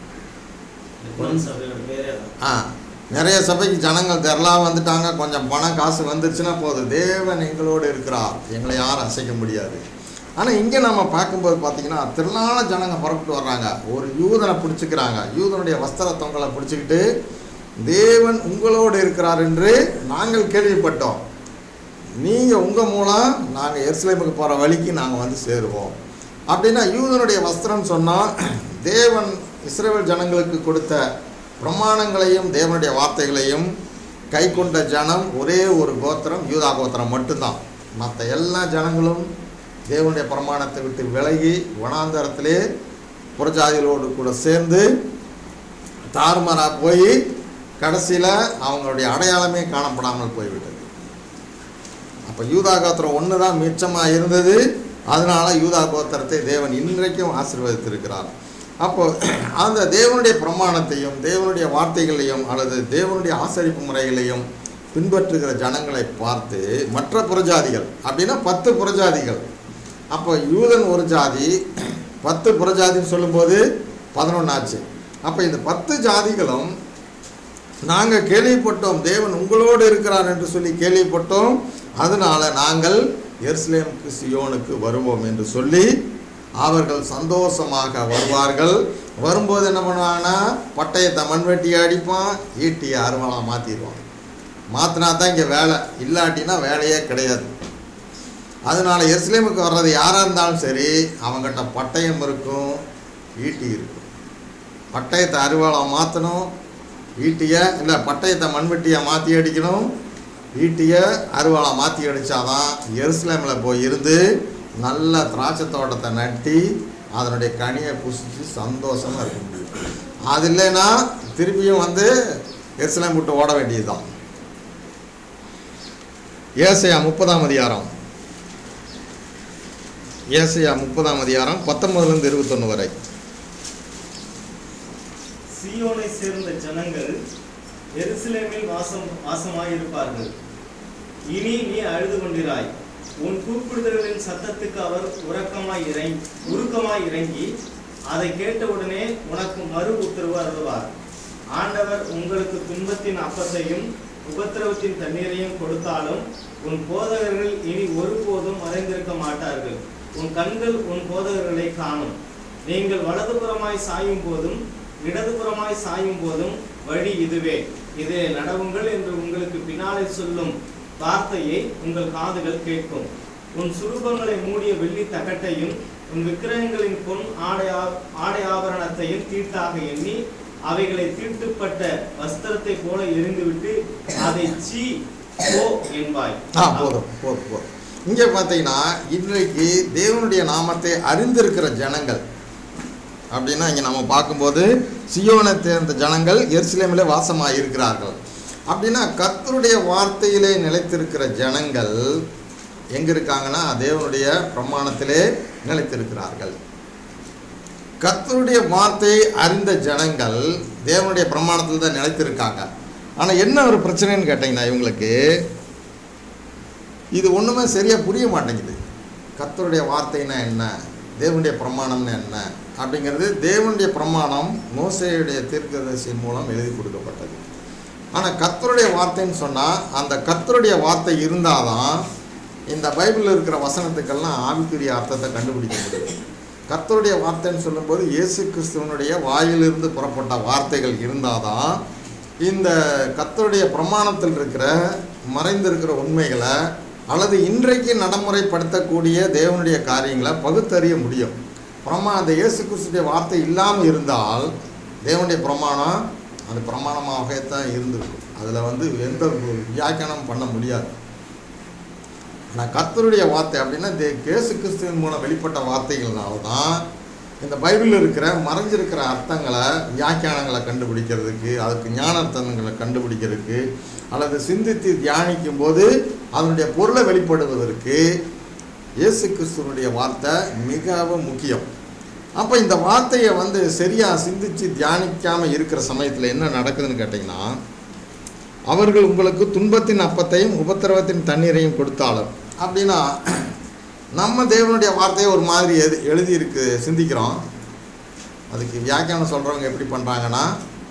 பொன் சபையோட பேரே அதான். ஆ நிறைய சபைக்கு ஜனங்கள் திரளாக வந்துட்டாங்க கொஞ்சம் பணம் காசு வந்துருச்சுன்னா போதும் தேவன் எங்களோடு இருக்கிறார் எங்களை யாரும் அசைக்க முடியாது ஆனால் இங்கே நம்ம பார்க்கும்போது பார்த்தீங்கன்னா திரளான ஜனங்க புறப்பட்டு வர்றாங்க ஒரு யூதனை பிடிச்சிக்கிறாங்க யூதனுடைய வஸ்திர தொங்கலை பிடிச்சிக்கிட்டு தேவன் உங்களோடு இருக்கிறார் என்று நாங்கள் கேள்விப்பட்டோம் நீங்கள் உங்கள் மூலம் நாங்கள் எருசலேமுக்கு போகிற வழிக்கு நாங்கள் வந்து சேருவோம் அப்படின்னா யூதனுடைய வஸ்திரம் சொன்னால் தேவன் இஸ்ரேல் ஜனங்களுக்கு கொடுத்த பிரமாணங்களையும் தேவனுடைய வார்த்தைகளையும் கை கொண்ட ஜனம் ஒரே ஒரு கோத்திரம் யூதா கோத்திரம் மட்டும்தான் மற்ற எல்லா ஜனங்களும் தேவனுடைய பிரமாணத்தை விட்டு விலகி வனாந்தரத்திலே புறஜாதிகளோடு கூட சேர்ந்து தாறுமாறாக போய் கடைசியில் அவங்களுடைய அடையாளமே காணப்படாமல் போய்விட்டது அப்போ யூதா கோத்திரம் ஒன்று தான் மிச்சமாக இருந்தது அதனால யூதா கோத்திரத்தை தேவன் இன்றைக்கும் ஆசீர்வதித்திருக்கிறார் அப்போ அந்த தேவனுடைய பிரமாணத்தையும் தேவனுடைய வார்த்தைகளையும் அல்லது தேவனுடைய ஆசரிப்பு முறைகளையும் பின்பற்றுகிற ஜனங்களை பார்த்து மற்ற புறஜாதிகள் அப்படின்னா பத்து புறஜாதிகள் அப்போ யூதன் ஒரு ஜாதி பத்து புறஜாதின்னு சொல்லும்போது பதினொன்று ஆச்சு அப்போ இந்த பத்து ஜாதிகளும் நாங்கள் கேள்விப்பட்டோம் தேவன் உங்களோடு இருக்கிறார் என்று சொல்லி கேள்விப்பட்டோம் அதனால நாங்கள் எருசலேமுக்கு சியோனுக்கு வருவோம் என்று சொல்லி அவர்கள் சந்தோஷமாக வருவார்கள் வரும்போது என்ன பண்ணுவாங்கன்னா பட்டயத்தை மண்வெட்டி அடிப்பான் ஈட்டியை அருவலாக மாற்றிடுவான் மாற்றினா தான் இங்கே வேலை இல்லாட்டினா வேலையே கிடையாது அதனால எருசலேமுக்கு வர்றது யாராக இருந்தாலும் சரி அவங்ககிட்ட பட்டயம் இருக்கும் ஈட்டி இருக்கும் பட்டயத்தை அருவாளாக மாற்றணும் ஈட்டியை இல்லை பட்டயத்தை மண்வெட்டியை மாற்றி அடிக்கணும் ஈட்டியை அருவாளை மாற்றி அடித்தாதான் எருசலேமில் போய் இருந்து நல்ல திராட்சை தோட்டத்தை நட்டி அதனுடைய கனியை புசிச்சு சந்தோஷமாக இருக்க முடியும் அது இல்லைன்னா திருப்பியும் வந்து எருசலேம் விட்டு ஓட வேண்டியதுதான் ஏசையா முப்பதாம் அதிகாரம் ஏசையா முப்பதாம் அதிகாரம் பத்தொன்பதுலேருந்து இருபத்தொன்று வரை சீயோனை சேர்ந்த ஜனங்கள் எருசலேமில் வாசம் வாசமாயிருப்பார்கள் இனி நீ அழுது கொண்டிராய் உன் கூப்பிடுதல்களின் சத்தத்துக்கு அவர் உறக்கமாய் இறங்கி உருக்கமாய் இறங்கி அதை கேட்டவுடனே உனக்கு மறு உத்தரவு அருள்வார் ஆண்டவர் உங்களுக்கு துன்பத்தின் அப்பத்தையும் உபத்திரவத்தின் தண்ணீரையும் கொடுத்தாலும் உன் போதகர்கள் இனி ஒருபோதும் மறைந்திருக்க மாட்டார்கள் உன் கண்கள் உன் போதகர்களை காணும் நீங்கள் வலதுபுறமாய் சாயும் போதும் இடதுபுறமாய் சாயும் போதும் வழி இதுவே இதை நடவுங்கள் என்று உங்களுக்கு பின்னாலே சொல்லும் வார்த்தையை உங்கள் காதுகள் கேட்கும் உன் சுரூபங்களை மூடிய வெள்ளி தகட்டையும் உன் விக்கிரகங்களின் பொன் ஆடை ஆ- ஆடை ஆபரணத்தையும் தீட்டாக எண்ணி அவைகளை தீட்டுப்பட்ட வஸ்திரத்தை போல எரிந்துவிட்டு அதை சீ போ என்பாய் ஆ போதும் போதும் போதும் இங்கே பார்த்தீங்கன்னா இன்றைக்கு தேவனுடைய நாமத்தை அறிந்திருக்கிற ஜனங்கள் அப்படின்னா இங்கே நம்ம பார்க்கும்போது சியோனை தேர்ந்த ஜனங்கள் எருசலேமில் வாசமாக இருக்கிறார்கள் அப்படின்னா கர்த்தருடைய வார்த்தையிலே நிலைத்திருக்கிற ஜனங்கள் எங்கே இருக்காங்கன்னா தேவனுடைய பிரமாணத்திலே நிலைத்திருக்கிறார்கள் கர்த்தருடைய வார்த்தையை அறிந்த ஜனங்கள் தேவனுடைய பிரமாணத்தில் தான் நிலைத்திருக்காங்க ஆனால் என்ன ஒரு பிரச்சனைன்னு கேட்டிங்கன்னா இவங்களுக்கு இது ஒன்றுமே சரியாக புரிய மாட்டேங்குது கர்த்தருடைய வார்த்தைனா என்ன தேவனுடைய பிரமாணம்னு என்ன அப்படிங்கிறது தேவனுடைய பிரமாணம் மோசையுடைய தீர்க்கதரிசியின் மூலம் எழுதி கொடுக்கப்பட்டது ஆனால் கர்த்தருடைய வார்த்தைன்னு சொன்னால் அந்த கர்த்தருடைய வார்த்தை இருந்தால் தான் இந்த பைபிளில் இருக்கிற வசனத்துக்கெல்லாம் ஆவிக்குரிய அர்த்தத்தை கண்டுபிடிக்க முடியும் கர்த்தருடைய வார்த்தைன்னு சொல்லும்போது இயேசு கிறிஸ்துவனுடைய வாயிலிருந்து புறப்பட்ட வார்த்தைகள் இருந்தால் தான் இந்த கர்த்தருடைய பிரமாணத்தில் இருக்கிற மறைந்திருக்கிற உண்மைகளை அல்லது இன்றைக்கு நடைமுறைப்படுத்தக்கூடிய தேவனுடைய காரியங்களை பகுத்தறிய முடியும் பிரமா அந்த இயேசு கிறிஸ்துடைய வார்த்தை இல்லாமல் இருந்தால் தேவனுடைய பிரமாணம் அது பிரமாணமாகவே தான் இருந்திருக்கும் அதில் வந்து எந்த வியாக்கியானம் பண்ண முடியாது ஆனால் கர்த்தருடைய வார்த்தை அப்படின்னா தே இயேசு கிறிஸ்துவின் மூலம் வெளிப்பட்ட வார்த்தைகள்னால தான் இந்த பைபிளில் இருக்கிற மறைஞ்சிருக்கிற அர்த்தங்களை வியாக்கியானங்களை கண்டுபிடிக்கிறதுக்கு அதுக்கு ஞானார்த்தங்களை கண்டுபிடிக்கிறதுக்கு அல்லது சிந்தித்து தியானிக்கும் போது அதனுடைய பொருளை வெளிப்படுவதற்கு இயேசு கிறிஸ்துவனுடைய வார்த்தை மிகவும் முக்கியம் அப்போ இந்த வார்த்தையை வந்து சரியாக சிந்தித்து தியானிக்காமல் இருக்கிற சமயத்தில் என்ன நடக்குதுன்னு கேட்டிங்கன்னா அவர்கள் உங்களுக்கு துன்பத்தின் அப்பத்தையும் உபத்திரவத்தின் தண்ணீரையும் கொடுத்தாலும் அப்படின்னா நம்ம தேவனுடைய வார்த்தையை ஒரு மாதிரி எழுதி எழுதியிருக்கு சிந்திக்கிறோம் அதுக்கு வியாக்கியானம் சொல்கிறவங்க எப்படி பண்ணுறாங்கன்னா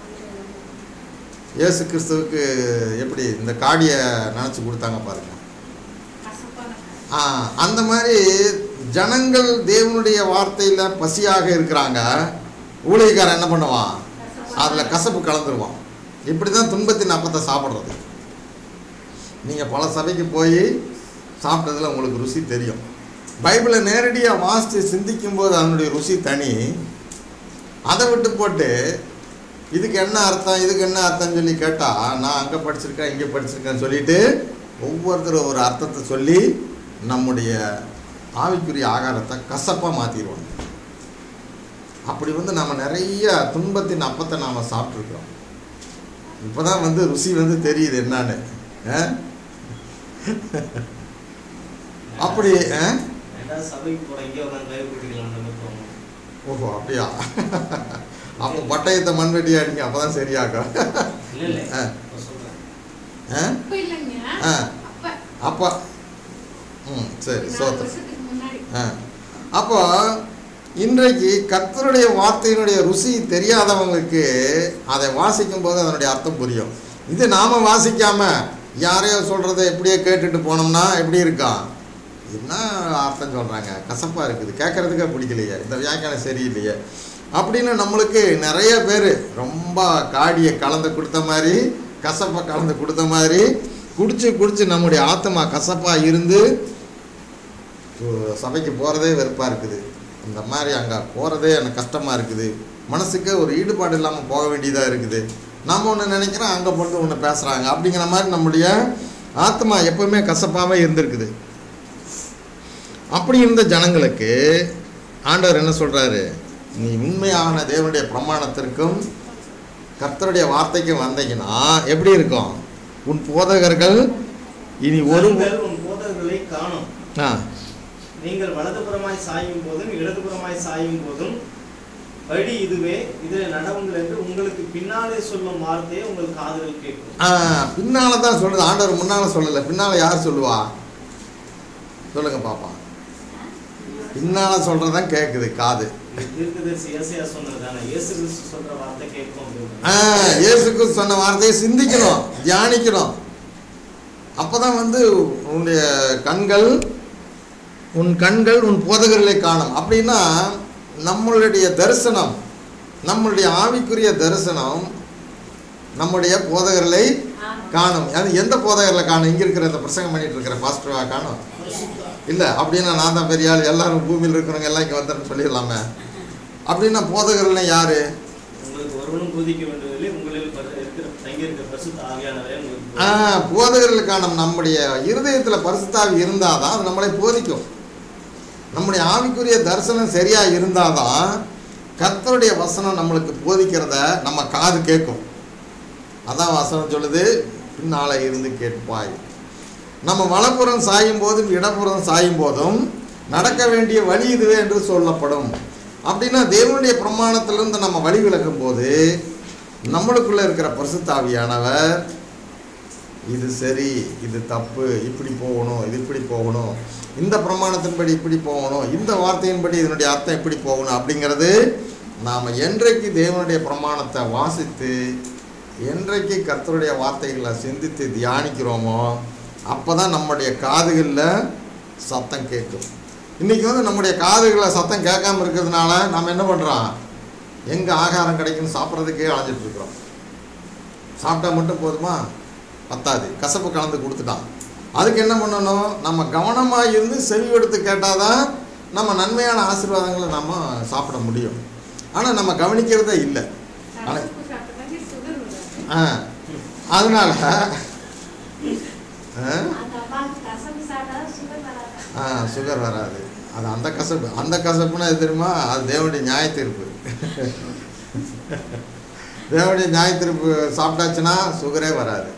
இயேசு கிறிஸ்துவுக்கு எப்படி இந்த காடியை நினச்சி கொடுத்தாங்க பாருங்க கசப்பான ஆ அந்த மாதிரி ஜனங்கள் தேவனுடைய வார்த்தையில் பசியாக இருக்கிறாங்க ஊழியக்காரன் என்ன பண்ணுவான் அதில் கசப்பு கலந்துருவான் இப்படி தான் துன்பத்தின் அப்பத்தை சாப்பிட்றது நீங்கள் பல சபைக்கு போய் சாப்பிட்டதில் உங்களுக்கு ருசி தெரியும் பைபிளை நேரடியாக வாசித்து சிந்திக்கும் போது அதனுடைய ருசி தனி அதை விட்டு போட்டு இதுக்கு என்ன அர்த்தம் இதுக்கு என்ன அர்த்தம்னு சொல்லி கேட்டால் நான் அங்கே படிச்சிருக்கேன் இங்கே படிச்சிருக்கேன்னு சொல்லிட்டு ஒவ்வொருத்தரும் ஒரு அர்த்தத்தை சொல்லி நம்முடைய ஆவிக்குரிய ஆகாரத்தை கசப்பாக மாற்றிடுவாங்க அப்படி வந்து நம்ம நிறைய துன்பத்தின் அப்பத்தை நாம் சாப்பிட்ருக்கோம் இப்போ தான் வந்து ருசி வந்து தெரியுது என்னன்னு ஆ? அப்படி ஆ? ரெண்டாவது சபைக்கு போற இங்கே உட்காந்து கை குட்டிக்கலாம் நம்ம தோணும் ஓஹோ அப்படியா அப்போ பட்டயத்தை மண்வெட்டி அடிங்க அப்போ தான் சரியாகும் இல்ல இல்ல ஆ. இப்ப சொல்றேன் ஆ? அப்ப இல்லைங்க ஆ. அப்ப அப்போ ம் சரி நாலு சோத்திரம் வருஷத்துக்கு முன்னாடி ஆ. அப்போ இன்றைக்கு கர்த்தருடைய வார்த்தையினுடைய ருசி தெரியாதவங்களுக்கு அதை வாசிக்கும் போது அதனுடைய அர்த்தம் புரியும் இது நாம வாசிக்காம யாரையோ சொல்றதை எப்படியே கேட்டுட்டு போனோம்னா எப்படி இருக்கும் என்ன அர்த்தம் சொல்றாங்க கசப்பா இருக்குது கேட்கறதுக்கே பிடிக்கலையே இந்த வியாக்கியானம் சரியில்லையே அப்படின்னு நம்மளுக்கு நிறைய பேர் ரொம்ப காடியை கலந்து கொடுத்த மாதிரி கசப்பை கலந்து கொடுத்த மாதிரி குடிச்சு குடிச்சு நம்முடைய ஆத்மா கசப்பா இருந்து ஒரு சபைக்கு போகிறதே வெறுப்பாக இருக்குது இந்த மாதிரி அங்கே போகிறதே எனக்கு கஷ்டமாக இருக்குது மனசுக்கு ஒரு ஈடுபாடு இல்லாமல் போக வேண்டியதாக இருக்குது நாம் ஒன்று நினைக்கிறோம் அங்கே போட்டு ஒன்று பேசுகிறாங்க அப்படிங்கிற மாதிரி நம்முடைய ஆத்மா எப்பவுமே கசப்பாகவே இருந்திருக்குது அப்படி இருந்த ஜனங்களுக்கு ஆண்டவர் என்ன சொல்கிறாரு நீ உண்மையான தேவனுடைய பிரமாணத்திற்கும் கர்த்தருடைய வார்த்தைக்கும் வந்தீங்கன்னா எப்படி இருக்கும் உன் போதகர்கள் இனி ஒரு கண்கள் உன் போதகர்களை காணும் ஆ நீங்கள் வலதுபுறமாய் சாயும் போதும் இடதுபுறமாய் சாயும் போதும் வழி இதுவே இதில் நடவுங்கள் என்று உங்களுக்கு பின்னாலே சொல்லும் வார்த்தையை உங்கள் காதுகள் கேட்கும் ஆ, பின்னால தான் சொல்லுது ஆண்டவர் முன்னால சொல்லல பின்னால யார் சொல்லுவா சொல்லுங்க பாப்பா பின்னால சொல்றதான் கேக்குது காது தீர்க்கதரிசி ஏசையா சொன்னது தானே இயேசு கிறிஸ்து சொல்ற வார்த்தை கேட்கும் அப்படின்னு ஆ, இயேசுக்கு சொன்ன வார்த்தையை சிந்திக்கணும் தியானிக்கணும் அப்பதான் வந்து உன்னுடைய கண்கள் உன் கண்கள் உன் போதகர்களை காணும் அப்படின்னா நம்மளுடைய தரிசனம் நம்மளுடைய ஆவிக்குரிய தரிசனம் நம்முடைய போதகர்களை காணும் அது எந்த போதகர்ல காணும் இங்க இருக்கிற இந்த பிரசங்கம் பண்ணிட்டு இருக்கிற பாஸ்டர்வா காணும் இல்ல அப்படின்னா நான் தான் பெரிய ஆள் எல்லாரும் பூமியில் இருக்கிறவங்க எல்லாம் இங்க வந்துருன்னு சொல்லிடலாமே அப்படின்னா போதகர்கள் யாரு உங்களுக்கு ஒருவனும் போதிக்க வேண்டியதில்லை உங்களில் பரி- இருக்கிற தங்கி இருக்கிற பரிசுத்த ஆவியானவரே உங்களுக்கு ஆ, போதகர்களுக்கான நம்முடைய இருதயத்தில் பரிசுத்தாவி இருந்தாதான் அது நம்மளை போதிக்கும் நம்முடைய ஆவிக்குரிய தரிசனம் சரியா இருந்தாதான் கர்த்தருடைய வசனம் நம்மளுக்கு போதிக்கிறத நம்ம காது கேட்கும் அதான் வசனம் சொல்லுது பின்னால இருந்து கேட்பாய் நம்ம வலப்புறம் சாயும் போதும் இடப்புறம் சாயும் போதும் நடக்க வேண்டிய வழி இதுவே என்று சொல்லப்படும் அப்படின்னா தேவனுடைய பிரமாணத்திலிருந்து நம்ம வழி விலகும் போது நம்மளுக்குள்ள இருக்கிற பரிசுத்தாவியானவர் இது சரி இது தப்பு இப்படி போகணும் இது இப்படி போகணும் இந்த பிரமாணத்தின்படி இப்படி போகணும் இந்த வார்த்தையின்படி இதனுடைய அர்த்தம் இப்படி போகணும் அப்படிங்கிறது நாம் என்றைக்கு தேவனுடைய பிரமாணத்தை வாசித்து என்றைக்கு கர்த்தருடைய வார்த்தைகளை சிந்தித்து தியானிக்கிறோமோ அப்போ தான் நம்முடைய காதுகளில் சத்தம் கேட்கும் இன்றைக்கி வந்து நம்முடைய காதுகளில் சத்தம் கேட்காம இருக்கிறதுனால நம்ம என்ன பண்ணுறோம் எங்கே ஆகாரம் கிடைக்குன்னு சாப்பிட்றதுக்கே அலைஞ்சிட்டு இருக்கிறோம் சாப்பிட்டா மட்டும் போதுமா பத்தாது கசப்பு கலந்து கொடுத்துட்டான் அதுக்கு என்ன பண்ணணும் நம்ம கவனமாக இருந்து செவி எடுத்து கேட்டால் தான் நம்ம நன்மையான ஆசீர்வாதங்களை நம்ம சாப்பிட முடியும் ஆனால் நம்ம கவனிக்கிறதே இல்லை ஆனா- கசப்பு சாப்பிட்டா சுகர் வராது ஆ அதனால ஆ, அந்த அம்மாவுக்கு கசப்பு சாப்பிட்டா சுகர் வராது ஆ சுகர் வராது அது அந்த கசப்பு அந்த கசப்புன்னா எது தெரியுமா அது தேவனுடைய நியாய தீர்ப்பு தேவனுடைய நியாய தீர்ப்பு சாப்பிட்டாச்சுன்னா சுகரே வராது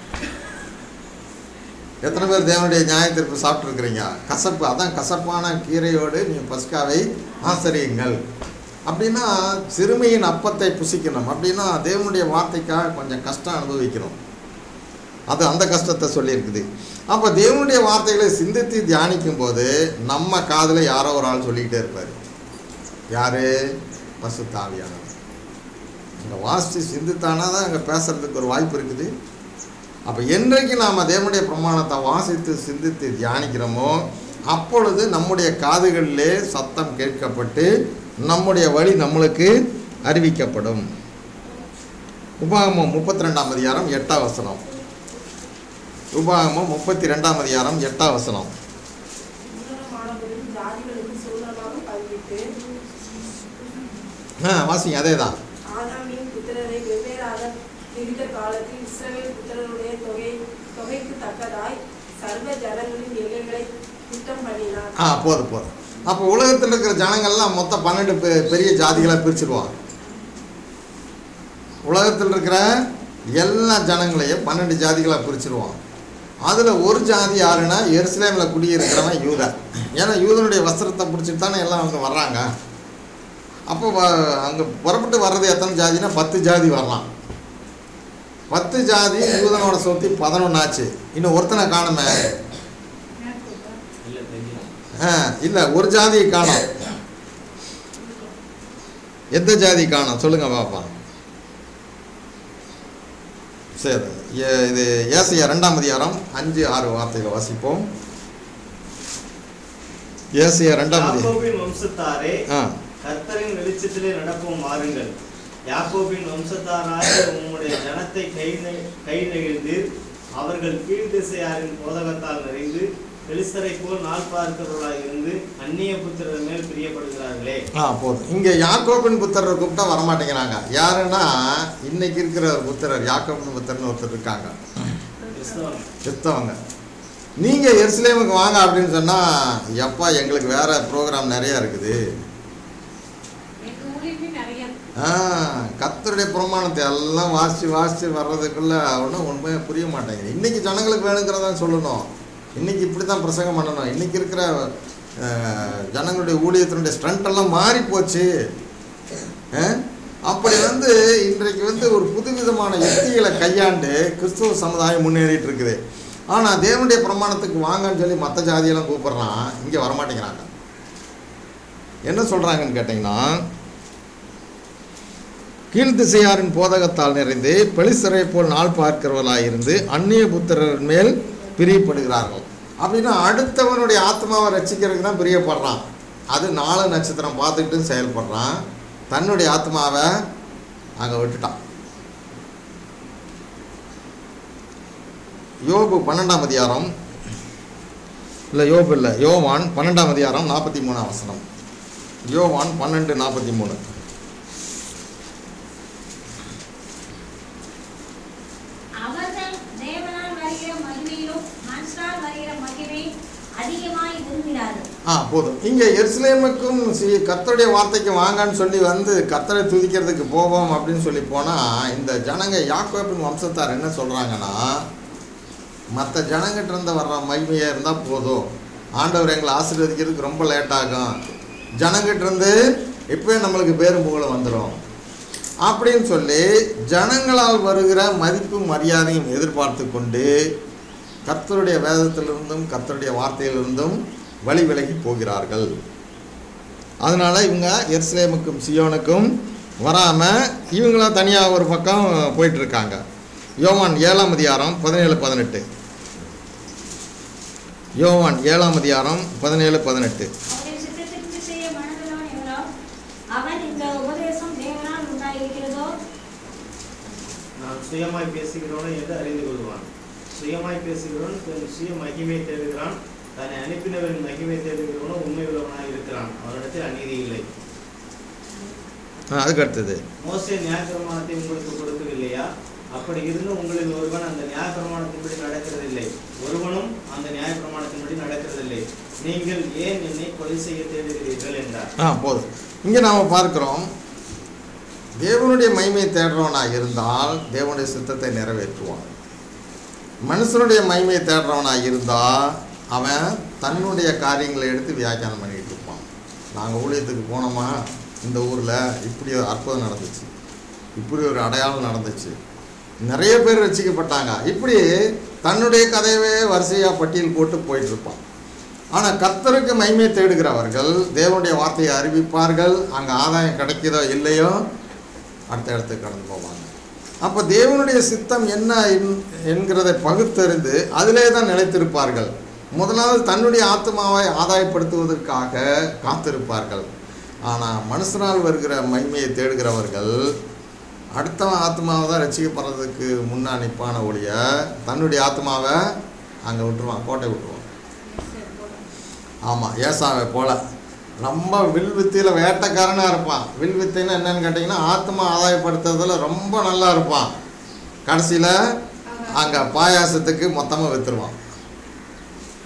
எத்தனை பேர் தேவனுடைய நியாய தீர்ப்பு சாப்பிட்ருக்குறீங்க கசப்பு அதான் கசப்பான கீரையோடு நீ பஸ்காவை ஆசரியுங்கள் அப்படின்னா சிறுமையின் அப்பத்தை புசிக்கணும் அப்படின்னா தேவனுடைய வார்த்தைக்காக கொஞ்சம் கஷ்டம் அனுபவிக்கணும் அது அந்த கஷ்டத்தை சொல்லியிருக்குது அப்போ தேவனுடைய வார்த்தைகளை சிந்தித்து தியானிக்கும் போது நம்ம காதில் யாரோ ஒரு ஆள் சொல்லிக்கிட்டே இருப்பார் யாரு பசுத்தாவியானவர் அங்கே வாசித்து சிந்தித்தானா தான் அங்கே பேசுறதுக்கு ஒரு வாய்ப்பு இருக்குது அப்போ என்றைக்கு நாம் தேவனுடைய பிரமாணத்தை வாசித்து சிந்தித்து தியானிக்கிறோமோ அப்பொழுது நம்முடைய காதுகளிலே சத்தம் கேட்கப்பட்டு நம்முடைய வழி நம்மளுக்கு அறிவிக்கப்படும் உபாகமம் முப்பத்தி ரெண்டாம் அதிகாரம் எட்டாம் வசனம் உபாகமம் முப்பத்தி ரெண்டாம் அதிகாரம் எட்டாம் வசனம் உன்னதமானவரின் ஜாதிகளுக்கு சூழலாக பங்கிட்டு ஆ வாசிங்க அதே தான் ஆதாமின் புத்திரரை வெவ்வேறாக பிரித்த காலத்தில் இஸ்ரவேல் புத்திரருடைய தொகை தொகைக்கு தக்கதாய் சர்வ ஜனங்களின் எல்லைகளை திட்டம் பண்ணினார் ஆ போதும் போதும் அப்போ உலகத்தில் இருக்கிற ஜனங்கள்லாம் மொத்தம் பன்னெண்டு பெ- பெரிய ஜாதிகளாக பிரிச்சிருவான் உலகத்தில் இருக்கிற எல்லா ஜனங்களையும் பன்னெண்டு ஜாதிகளாக பிரிச்சிருவான் அதில் ஒரு ஜாதி யாருன்னா எருசலேமில் குடியிருக்கிறவன் யூதா ஏன்னா யூதனுடைய வஸ்திரத்தை பிடிச்சிட்டு தானே எல்லாம் அவங்க வர்றாங்க அப்போ வ- அங்கே புறப்பட்டு வர்றது எத்தனை ஜாதினா பத்து ஜாதி வரலாம் பத்து ஜாதி யூதனோட சொத்தி பதினொன்னாச்சு இன்னும் ஒருத்தனை காணுமே இல்ல தெரியல ஆ இல்லை ஒரு ஜாதியை காணோம் எந்த ஜாதி காணோம் சொல்லுங்க பாப்பா சரி ஏ- இது ஏசையா ரெண்டாம் அதிகாரம் அஞ்சு ஆறு வார்த்தைகளை வாசிப்போம் ஏசையா ரெண்டாம் அதிகாரம் யாக்கோபின் வம்சத்தாரே ஆ கர்த்தரின் வெளிச்சத்திலே நடப்போம் வாருங்கள் யாக்கோபின் வம்சத்தாராக உம்முடைய ஜனத்தை கை நெ- கை நெகிழ்ந்து அவர்கள் கீழ் திசையாரின் போதகத்தால் நிறைந்து பெலிஸ்தரை போல் நாள் பார்க்கிறவர்களாக இருந்து அந்நிய புத்திரர் மேல் பிரியப்படுகிறார்களே ஆ போதும் இங்கே யாக்கோபின் புத்திரரை கூப்பிட்டா வரமாட்டேங்கிறாங்க யாருன்னா இன்னைக்கு இருக்கிற ஒரு புத்திரர் யாக்கோபின் புத்திரர்னு ஒருத்தர் இருக்காங்க கிறிஸ்தவன் செத்தவங்க நீங்கள் எருசலேமுக்கு வாங்க அப்படின்னு சொன்னால் எப்பா எங்களுக்கு வேற ப்ரோக்ராம் நிறையா இருக்குது எங்க ஊர்லயுமே நிறைய ஆ கத்தருடைய பிரமாணத்தை எல்லாம் வாசித்து வாசித்து வர்றதுக்குள்ள ஒன்றும் உண்மையாக புரிய மாட்டேங்குது இன்றைக்கி ஜனங்களுக்கு வேணுங்கிறத சொல்லணும் இன்றைக்கி இப்படி தான் பிரசங்கம் பண்ணணும் இன்றைக்கி இருக்கிற அஹ், ஜனங்களுடைய ஊழியத்தினுடைய ஸ்ட்ரென்த் எல்லாம் மாறி போச்சு அஹ், அப்படி வந்து இன்றைக்கு வந்து ஒரு புதுவிதமான யுக்திகளை கையாண்டு கிறிஸ்துவ சமுதாயம் முன்னேறிட்டு இருக்குது ஆனால் தேவனுடைய பிரமாணத்துக்கு வாங்கன்னு சொல்லி மற்ற ஜாதியெல்லாம் கூப்பிட்றான் இங்கே வரமாட்டேங்கிறாங்க என்ன சொல்கிறாங்கன்னு கேட்டிங்கன்னா கீழ்த்திசையாரின் போதகத்தால் நிறைந்து பெலிசரை போல் நாள் பார்க்கிறவர்களாக இருந்து அந்நிய புத்திரர் மேல் பிரியப்படுகிறார்கள் அப்படின்னா அடுத்தவனுடைய ஆத்மாவை ரசிக்கிறதுக்கு தான் பிரியப்படுறான் அது நாலு நட்சத்திரம் பார்த்துக்கிட்டு செயல்படுறான் தன்னுடைய ஆத்மாவை அங்கே விட்டுட்டான் யோபு பன்னெண்டாம் அதிகாரம் இல்லை யோபு இல்லை யோவான் பன்னெண்டாம் அதிகாரம் நாற்பத்தி மூணாம் வசனம் யோவான் பன்னெண்டு நாற்பத்தி மூணு அவர்கள் தேவனால் வருகிற மகிமையிலும் மனுஷனால் வருகிற மகிமை அதிகமாய் விரும்பினார்கள் ஆ போதும் இங்கே எருசலேமுக்கும் சி கர்த்தருடைய வார்த்தைக்கு வாங்கன்னு சொல்லி வந்து கர்த்தரை துதிக்கிறதுக்கு போவோம் அப்படின்னு சொல்லி போனால் இந்த ஜனங்க யாக்கோபின் வம்சத்தார் என்ன சொல்கிறாங்கன்னா மற்ற ஜனங்கிட்ட இருந்து வர்ற மகிமையாக இருந்தால் போதும் ஆண்டவர் எங்களை ஆசீர்வதிக்கிறதுக்கு ரொம்ப லேட் ஆகும் ஜனங்கிட்ட இருந்து இப்போயே நம்மளுக்கு பேரும் புகழும் வந்துடும் அப்படின்னு சொல்லி ஜனங்களால் வருகிற மதிப்பு மரியாதையும் எதிர்பார்த்து கொண்டு கர்த்தருடைய வேதத்திலிருந்தும் கர்த்தருடைய வார்த்தையிலிருந்தும் வழி விலகி போகிறார்கள் அதனால் இவங்க எருசலேமுக்கும் சியோனுக்கும் வராமல் இவங்களாம் தனியாக ஒரு பக்கம் போயிட்டுருக்காங்க யோவான் ஏழாம் அதிகாரம் பதினேழு பதினெட்டு யோவான் ஏழாம் அதிகாரம் பதினேழு பதினெட்டு அவருடைய சித்தத்திற்கு செய்ய மனதுள்ளவன் எவனோ அவன் இந்த உபதேசம் தேவனால் உண்டாயிருக்கிறதோ நான் சுயமாய் பேசுகிறவன் என்று அறிந்து கொள்வான் சுயமாய் பேசுகிறவன் தன் சுய மகிமை தேடுகிறான் தன்னை அனுப்பினவரின் மகிமை தேடுகிறவனும் உண்மை உள்ளவனாய் இருக்கிறான் அவரிடத்தில் அநீதி இல்லை ஆ, அதுக்கு அடுத்தது மோசே நியாயப்பிரமாணத்தை உங்களுக்கு கொடுக்கவில்லையா அப்படி இருந்தும் உங்களில் ஒருவன் அந்த நியாயப்பிரமாணத்தின்படி நடக்கிறதில்லை ஒருவனும் அந்த நியாயப்பிரமாணத்தின்படி நடக்கிறதில்லை நீங்கள் ஏன் என்னை கொலை செய்ய தேடுகிறீர்கள் என்றார் ஆ போதும் இங்கே நாம் பார்க்கிறோம் தேவனுடைய மகிமையை தேடுறவனா இருந்தால் தேவனுடைய சித்தத்தை நிறைவேற்றுவான் மனுஷனுடைய மகிமையை தேடுறவனா இருந்தால் அவன் தன்னுடைய காரியங்களை எடுத்து வியாக்கியானம் பண்ணிக்கிட்டு இருப்பான் நாங்கள் ஊழியத்துக்கு போனோமா இந்த ஊரில் இப்படி ஒரு அற்புதம் நடந்துச்சு இப்படி ஒரு அடையாளம் நடந்துச்சு நிறைய பேர் ரசிக்கப்பட்டாங்க இப்படி தன்னுடைய கதையவே வரிசையாக பட்டியல் போட்டு போயிட்டு இருப்பான் ஆனால் கர்த்தருக்கு மகிமை தேடுகிறவர்கள் தேவனுடைய வார்த்தையை அறிவிப்பார்கள் அங்கே ஆதாயம் கிடைக்குதோ இல்லையோ அடுத்த இடத்துக்கு கடந்து போவாங்க அப்போ தேவனுடைய சித்தம் என்ன என்- என்கிறதை பகுத்தறிந்து அதிலே தான் நிலைத்திருப்பார்கள் முதலாவது தன்னுடைய ஆத்மாவை ஆதாயப்படுத்துவதற்காக காத்திருப்பார்கள் ஆனால் மனுஷனால் வருகிற மகிமையை தேடுகிறவர்கள் அடுத்தவன் ஆத்மாவை தான் ரசிக்கப்படுறதுக்கு முன்னா நிற்பான ஒழிய தன்னுடைய ஆத்மாவை அங்கே விட்டுருவான் கோட்டை விட்டுருவான் ஆமாம் ஏசாவை போல ரொம்ப வில் வித்தையில் வேட்டைக்காரனாக இருப்பான் வில் வித்தைன்னா என்னன்னு கேட்டிங்கன்னா ஆத்மா ஆதாயப்படுத்துறதுல ரொம்ப நல்லா இருப்பான் கடைசியில் அங்கே பாயாசத்துக்கு மொத்தமாக விற்றுருவான்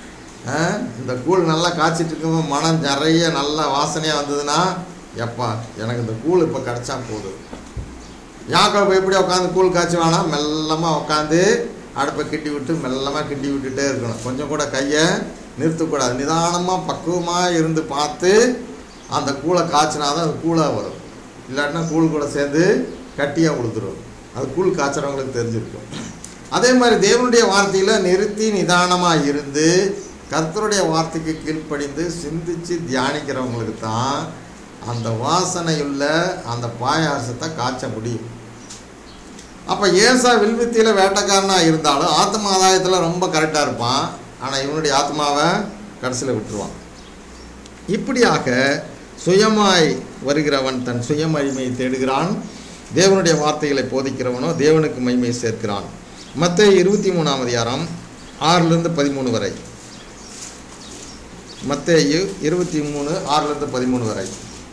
ஆ, இந்த கூழ் நல்லா காய்ச்சிட்டு இருக்கும்போது மனம் நிறைய நல்ல வாசனையாக வந்ததுன்னா எப்பா எனக்கு இந்த கூழ் இப்போ கிடச்சா போதும் யாக்கோபு எப்படி உட்காந்து கூழ் காய்ச்சி வேணாம் மெல்லமாக உட்காந்து அடுப்பை கிண்டி விட்டு மெல்லமாக கிண்டி விட்டுட்டே இருக்கணும் கொஞ்சம் கூட கையை நிறுத்தக்கூடாது நிதானமாக பக்குவமாக இருந்து பார்த்து அந்த கூழை காய்ச்சினா தான் அது கூழாக வரும் இல்லாட்டினா கூழ் கூட சேர்ந்து கட்டியாக உளுத்துரும் அது கூழ் காய்ச்சறவங்களுக்கு தெரிஞ்சிருக்கும் அதே மாதிரி தேவனுடைய வார்த்தையில் நிறுத்தி நிதானமாக இருந்து கர்த்தருடைய வார்த்தைக்கு கீழ்ப்படிந்து சிந்திச்சு தியானிக்கிறவங்களுக்கு தான் அந்த வாசனையுள்ள அந்த பாயாசத்தை காய்ச்ச முடியும் அப்போ ஏசா வில்வித்தியில் வேட்டைக்காரனாக இருந்தாலும் ஆத்ம ஆதாயத்தில் ரொம்ப கரெக்டாக இருப்பான் ஆனால் இவனுடைய ஆத்மாவை கடைசியில் விட்டுருவான் இப்படியாக சுயமாய் வருகிறவன் தன் சுயமகிமையை தேடுகிறான் தேவனுடைய வார்த்தைகளை போதிக்கிறவனோ தேவனுக்கு மகிமை சேர்க்கிறான் மற்ற இருபத்தி மூணாம் அதிகாரம் ஆறிலிருந்து பதிமூணு வரை மத்தேயு இருபத்தி மூணு ஆறிலிருந்து பதிமூணு வரை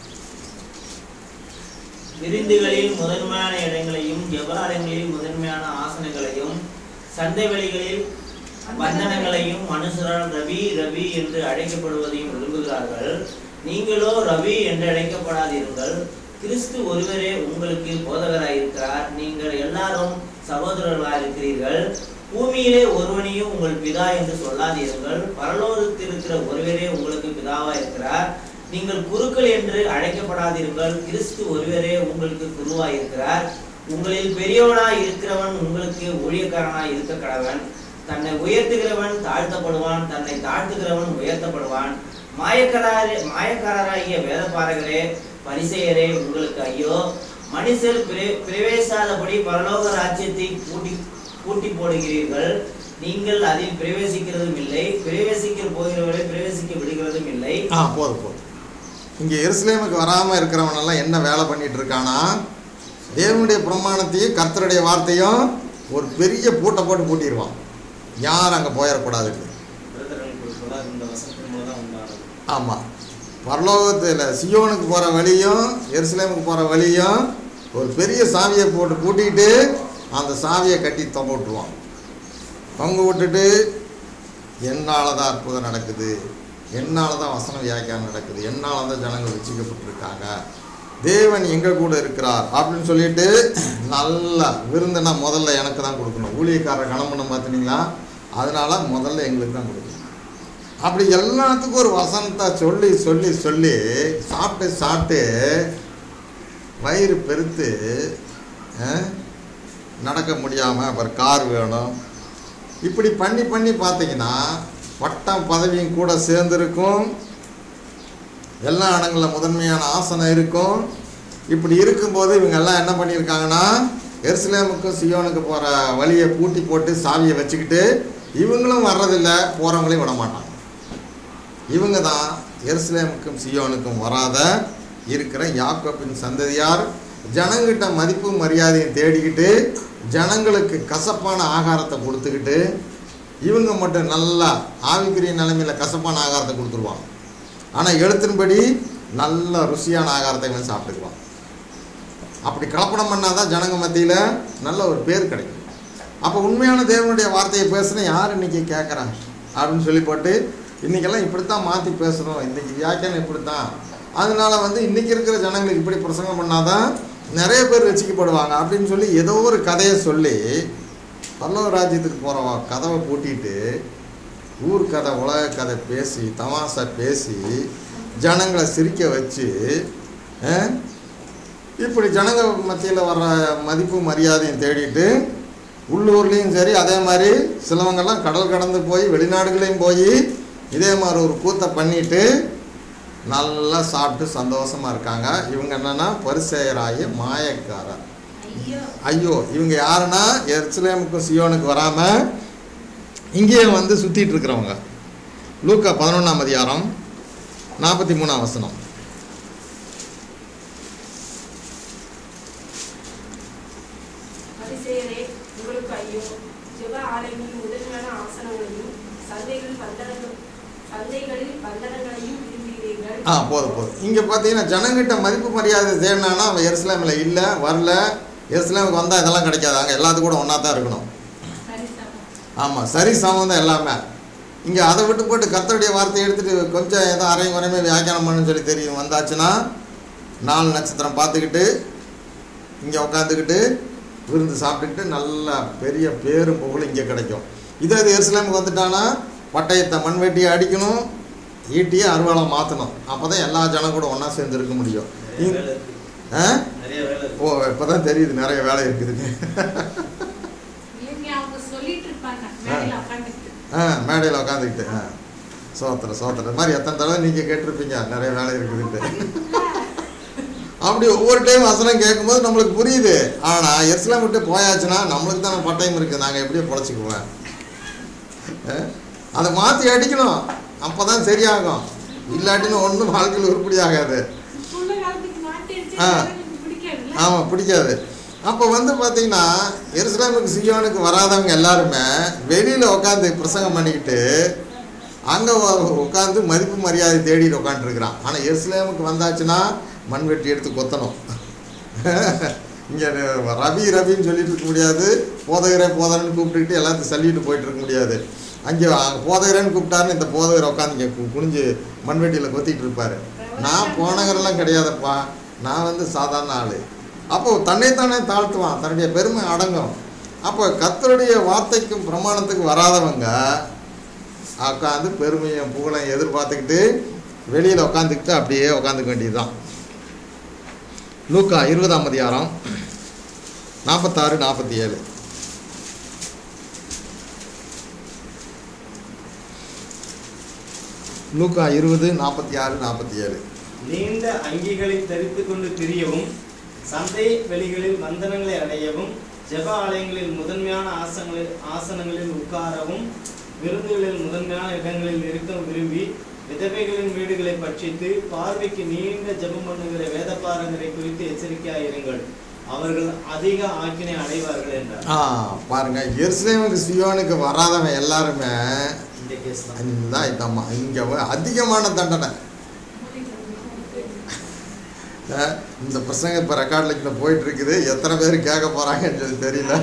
விருந்துகளில் முதன்மையான இடங்களையும் ஜெபாலயங்களில் முதன்மையான ஆசனங்களையும் சந்தை வெளிகளில் வந்தனங்களையும் மனுஷரால் ரவி ரவி என்று அழைக்கப்படுவதையும் விரும்புகிறார்கள் நீங்களோ ரவி என்று அழைக்கப்படாதீர்கள் கிறிஸ்து ஒருவரே உங்களுக்கு போதகராயிருக்கிறார் நீங்கள் எல்லாரும் சகோதரர்களாயிருக்கிறீர்கள் பூமியிலே ஒருவனையும் உங்கள் பிதா என்று சொல்லாதீர்கள் பரலோகத்தில் இருக்கிற ஒருவரே உங்களுக்கு பிதாவா இருக்கிறார் நீங்கள் குருக்கள் என்று அழைக்கப்படாதீர்கள் கிறிஸ்து ஒருவரே உங்களுக்கு குருவாய் இருக்கிறார் உங்களில் பெரியவனாய் இருக்கிறவன் உங்களுக்கு ஊழியக்காரனாய் இருக்க கடவன் தன்னை உயர்த்துகிறவன் தாழ்த்தப்படுவான் தன்னை தாழ்த்துகிறவன் உயர்த்தப்படுவான் மாயக்காரரே மாயக்காரராகிய வேதபாரகரே பரிசெயரே உங்களுக்கு ஐயோ மனுஷர் பிர- பிரவேசாதபடி பரலோக ராஜ்யத்தை பூட்டி பூட்டி போடுகிறீர்கள் நீங்கள் அதில் பிரவேசிக்கிறதும் இல்லை பிரவேசிக்க போகிறவர்களை பிரவேசிக்க விடுகிறதும் இல்லை ஆ போதும் போதும் இங்கே எருசலேமுக்கு வராமல் இருக்கிறவனெல்லாம் என்ன வேலை பண்ணிட்டு இருக்கானா தேவனுடைய பிரமாணத்தையும் கர்த்தருடைய வார்த்தையும் ஒரு பெரிய பூட்டை போட்டு பூட்டிடுவான் யார் அங்கே போயிடக்கூடாதுன்னு விருதுகளுக்கு கூட இந்த வசனத்தின் மூலம் தான் உண்டானது ஆமாம் பரலோகத்தில் சியோனுக்கு போகிற வழியும் எருசலேமுக்கு போகிற வழியும் ஒரு பெரிய சாவியை போட்டு பூட்டிட்டு அந்த சாவியை கட்டி தொங்க விட்டுருவான் தொங்க விட்டுட்டு என்னால் தான் அற்புதம் நடக்குது என்னால் தான் வசன வியாக்கியானம் நடக்குது என்னால் தான் ஜனங்கள் ரசிக்கப்பட்டிருக்காங்க தேவன் எங்கள் கூட இருக்கிறார் அப்படின்னு சொல்லிட்டு நல்லா விருந்துனா முதல்ல எனக்கு தான் கொடுக்கணும் ஊழியக்காரர் கணம்பண்ணம் பார்த்துனீங்களா அதனால முதல்ல எங்களுக்கு தான் கொடுக்கணும் அப்படி எல்லாத்துக்கும் ஒரு வசனத்தை சொல்லி சொல்லி சொல்லி சாப்பிட்டு சாப்பிட்டு வயிறு பெருத்து அஹ், நடக்க முடியாமல் அப்புறம் கார் வேணும் இப்படி பண்ணி பண்ணி பார்த்தீங்கன்னா பட்டம் பதவியும் கூட சேர்ந்துருக்கும் எல்லா இடங்களில் முதன்மையான ஆசனம் இருக்கும் இப்படி இருக்கும்போது இவங்க எல்லாம் என்ன பண்ணியிருக்காங்கன்னா எருசலேமுக்கும் சியோனுக்கு போகிற வழியை பூட்டி போட்டு சாவியை வச்சுக்கிட்டு இவங்களும் வர்றதில்லை போகிறவங்களையும் விட மாட்டாங்க இவங்க தான் எருசலேமுக்கும் சியோனுக்கும் வராத இருக்கிற யாக்கோப்பின் சந்ததியார் ஜனங்கிட்ட மதிப்பு மரியாதையும் தேடிக்கிட்டு ஜனங்களுக்கு கசப்பான ஆகாரத்தை கொடுத்துக்கிட்டு இவங்க மட்டும் நல்லா ஆவிக்குரிய நிலைமையில் கசப்பான ஆகாரத்தை கொடுத்துருவாங்க ஆனால் எழுத்தின்படி நல்ல ருசியான ஆகாரத்தை இவன் சாப்பிட்டுக்குவான் அப்படி கலப்படம் பண்ணால் தான் ஜனங்க மத்தியில் நல்ல ஒரு பேர் கிடைக்கும் அப்போ உண்மையான தேவனுடைய வார்த்தையை பேசுனா யார் இன்னைக்கு கேட்குறா அப்படின்னு சொல்லி போட்டு இன்றைக்கெல்லாம் இப்படித்தான் மாற்றி பேசணும் இன்றைக்கி வியாக்கியானம் இப்படி தான் அதனால வந்து இன்றைக்கி இருக்கிற ஜனங்களுக்கு இப்படி பிரசங்கம் பண்ணாதான் நிறைய பேர் ரசிக்கப்படுவாங்க அப்படின்னு சொல்லி ஏதோ ஒரு கதையை சொல்லி பல்லவ ராஜ்யத்துக்கு போகிறவா கதவை பூட்டிட்டு ஊர் கதை உலக கதை பேசி தமாசா பேசி ஜனங்களை சிரிக்க வச்சு அஹ், இப்படி ஜனங்க மத்தியில் வர்ற மதிப்பு மரியாதையும் தேடிட்டு உள்ளூர்லேயும் சரி அதே மாதிரி சிலவங்கெல்லாம் கடல் கடந்து போய் வெளிநாடுகளையும் போய் இதே மாதிரி ஒரு கூத்தை பண்ணிட்டு நல்லா சாப்பிட்டு சந்தோஷமாக இருக்காங்க இவங்க என்னென்னா பரிசெயராகிய மாயக்காரர் ஐயோ ஐயோ இவங்க யாருன்னா எருசலேமுக்கும் சியோனுக்கு வராமல் இங்கேயே வந்து சுற்றிட்டு இருக்கிறவங்க லூக்கா பதினொன்றாம் அதிகாரம் நாற்பத்தி மூணாம் வசனம் பரிசேயரே உங்களுக்கு ஐயோ ஜெப ஆலயங்களில் முதன்மையான ஆசனங்களையும் சந்தைகளில் பந்தனங்கள் சந்தைகளில் பந்தனங்களையும் விரும்புகிறீர்கள் ஆ போதும் போதும் இங்கே பார்த்தீங்கன்னா ஜனங்கிட்ட மதிப்பு மரியாதை தேடினானா அவன் எருசலேமில் இல்லை வரல எருசலேமுக்கு வந்தால் இதெல்லாம் கிடைக்காது அங்கே எல்லாத்துக்கும் கூட ஒன்றா தான் இருக்கணும் சரி சமம் ஆமாம் சரி சமம் தான் எல்லாமே இங்கே அதை விட்டு போட்டு கர்த்தருடைய வார்த்தையை எடுத்துகிட்டு கொஞ்சம் ஏதோ அரையும் குறையுமே வியாக்கியானம் பண்ணுன்னு சொல்லி தெரியும் வந்தாச்சுன்னா நாலு நட்சத்திரம் பார்த்துக்கிட்டு இங்கே உட்காந்துக்கிட்டு விருந்து சாப்பிட்டுக்கிட்டு நல்ல பெரிய பேரும் புகழும் இங்கே கிடைக்கும் இதே இது எருசலேமுக்கு வந்துட்டானா பட்டயத்தை மண்வெட்டியை அடிக்கணும் ஈட்டியை அருவாளை மாற்றணும் அப்போ தான் எல்லா ஜனம் கூட ஒன்றா சேர்ந்து இருக்க முடியும் நிறைய இங்க- வேலை இருக்கு. ஆ நிறைய வேலை இருக்கு. ஓ இப்போ தான் தெரியுது நிறைய வேலை இருக்குதுன்னு இல்லைங்க அவங்க சொல்லிட்டு இருப்பாங்க மேடையில உட்காந்துட்டு ஆ மேடையில் உட்காந்துக்கிட்டு ஆ சோத்திர சோத்திர இது மாதிரி எத்தனை தடவை நீங்கள் கேட்டிருப்பீங்க நிறைய வேலை இருக்குதுன்ட்டு அப்படி ஒவ்வொரு டைம் வசனம் கேட்கும்போது நம்மளுக்கு புரியுது ஆனால் எருசலேம் விட்டு போயாச்சுன்னா நம்மளுக்கு தான் பட்டயம் இருக்குது நாங்கள் எப்படியோ பொழைச்சிக்குவேன் ஆ? அதை மாற்றி அடிக்கணும் அப்போ தான் சரியாகும் இல்லாட்டின்னு ஒன்றும் வாழ்க்கையில் உருப்படி ஆகாது இப்ப உள்ள காலத்துக்கு மாட்டி ஆ. அடிச்சு எனக்கு பிடிக்காதுல்ல ஆமாம் பிடிக்காது அப்போ வந்து பார்த்தீங்கன்னா எருசலேமுக்கு சியோனுக்கு வராதவங்க எல்லாருமே வெளியில் உட்காந்து பிரசங்கம் பண்ணிக்கிட்டு அங்கே உட்காந்து மதிப்பு மரியாதை தேடிட்டு உட்காந்துருக்குறான் ஆனால் எருசலேமுக்கு வந்தாச்சுன்னா மண்வெட்டி எடுத்து கொத்தணும் இங்கே ரவி ரவின்னு சொல்லிட்டு இருக்க முடியாது போதகரே போதகர்னு கூப்பிட்டுக்கிட்டு எல்லாத்தையும் தள்ளிட்டு போயிட்டு இருக்க முடியாது அங்கே போதகரேன்னு கூப்பிட்டாருன்னு இந்த போதகர் உட்காந்து இங்கே கு- குனிஞ்சு மண்வெட்டியில் கொத்திட்டு இருப்பாரு நான் போனகரெல்லாம் கிடையாதுப்பா நான் வந்து சாதாரண ஆள் அப்போ தன்னைத்தானே தாழ்த்துவான் தன்னுடைய பெருமை அடங்கும் அப்போ கர்த்தருடைய வார்த்தைக்கும் பிரமாணத்துக்கு வராதவங்க உட்காந்து பெருமையும் புகழையும் எதிர்பார்த்துக்கிட்டு வெளியில் உட்காந்துக்கிட்டு அப்படியே உட்காந்துக்க வேண்டியதுதான் லூக்கா இருபதாம் அதிகாரம் நாற்பத்தாறு நாற்பத்தி ஏழு லூக்கா இருபது நாற்பத்தி ஆறு நாற்பத்தி ஏழு நீண்ட அங்கிகளை தரித்துக் கொண்டு திரியவும் சந்தை வெளிகளில் வந்தனங்களை அடையவும் ஜெப ஆலயங்களில் முதன்மையான ஆசனங்களில் ஆசனங்களில் உட்காரவும் விருந்துகளில் முதன்மையான இடங்களில் இருக்க விரும்பி விதவைகளின் வீடுகளை பட்சித்து பார்வைக்கு நீண்ட ஜெபம் பண்ணுகிற வேதப்பாரங்கரை குறித்து எச்சரிக்கையாயிருங்கள் அவர்கள் அதிக ஆக்கினை அடைவார்கள் என்றார் ஆ பாருங்க எருசலேமுக்கு சியோனுக்கு வராதவன் எல்லாருமே இந்த கேஸ் தான் இதுதான் இதம்மா இங்கே அதிகமான தண்டனை அஹ், இந்த பிரசங்க இப்போ ரெக்கார்டில் இங்கே போயிட்டு இருக்குது எத்தனை பேர் கேட்க போகிறாங்கன்னு சொல்லி தெரியல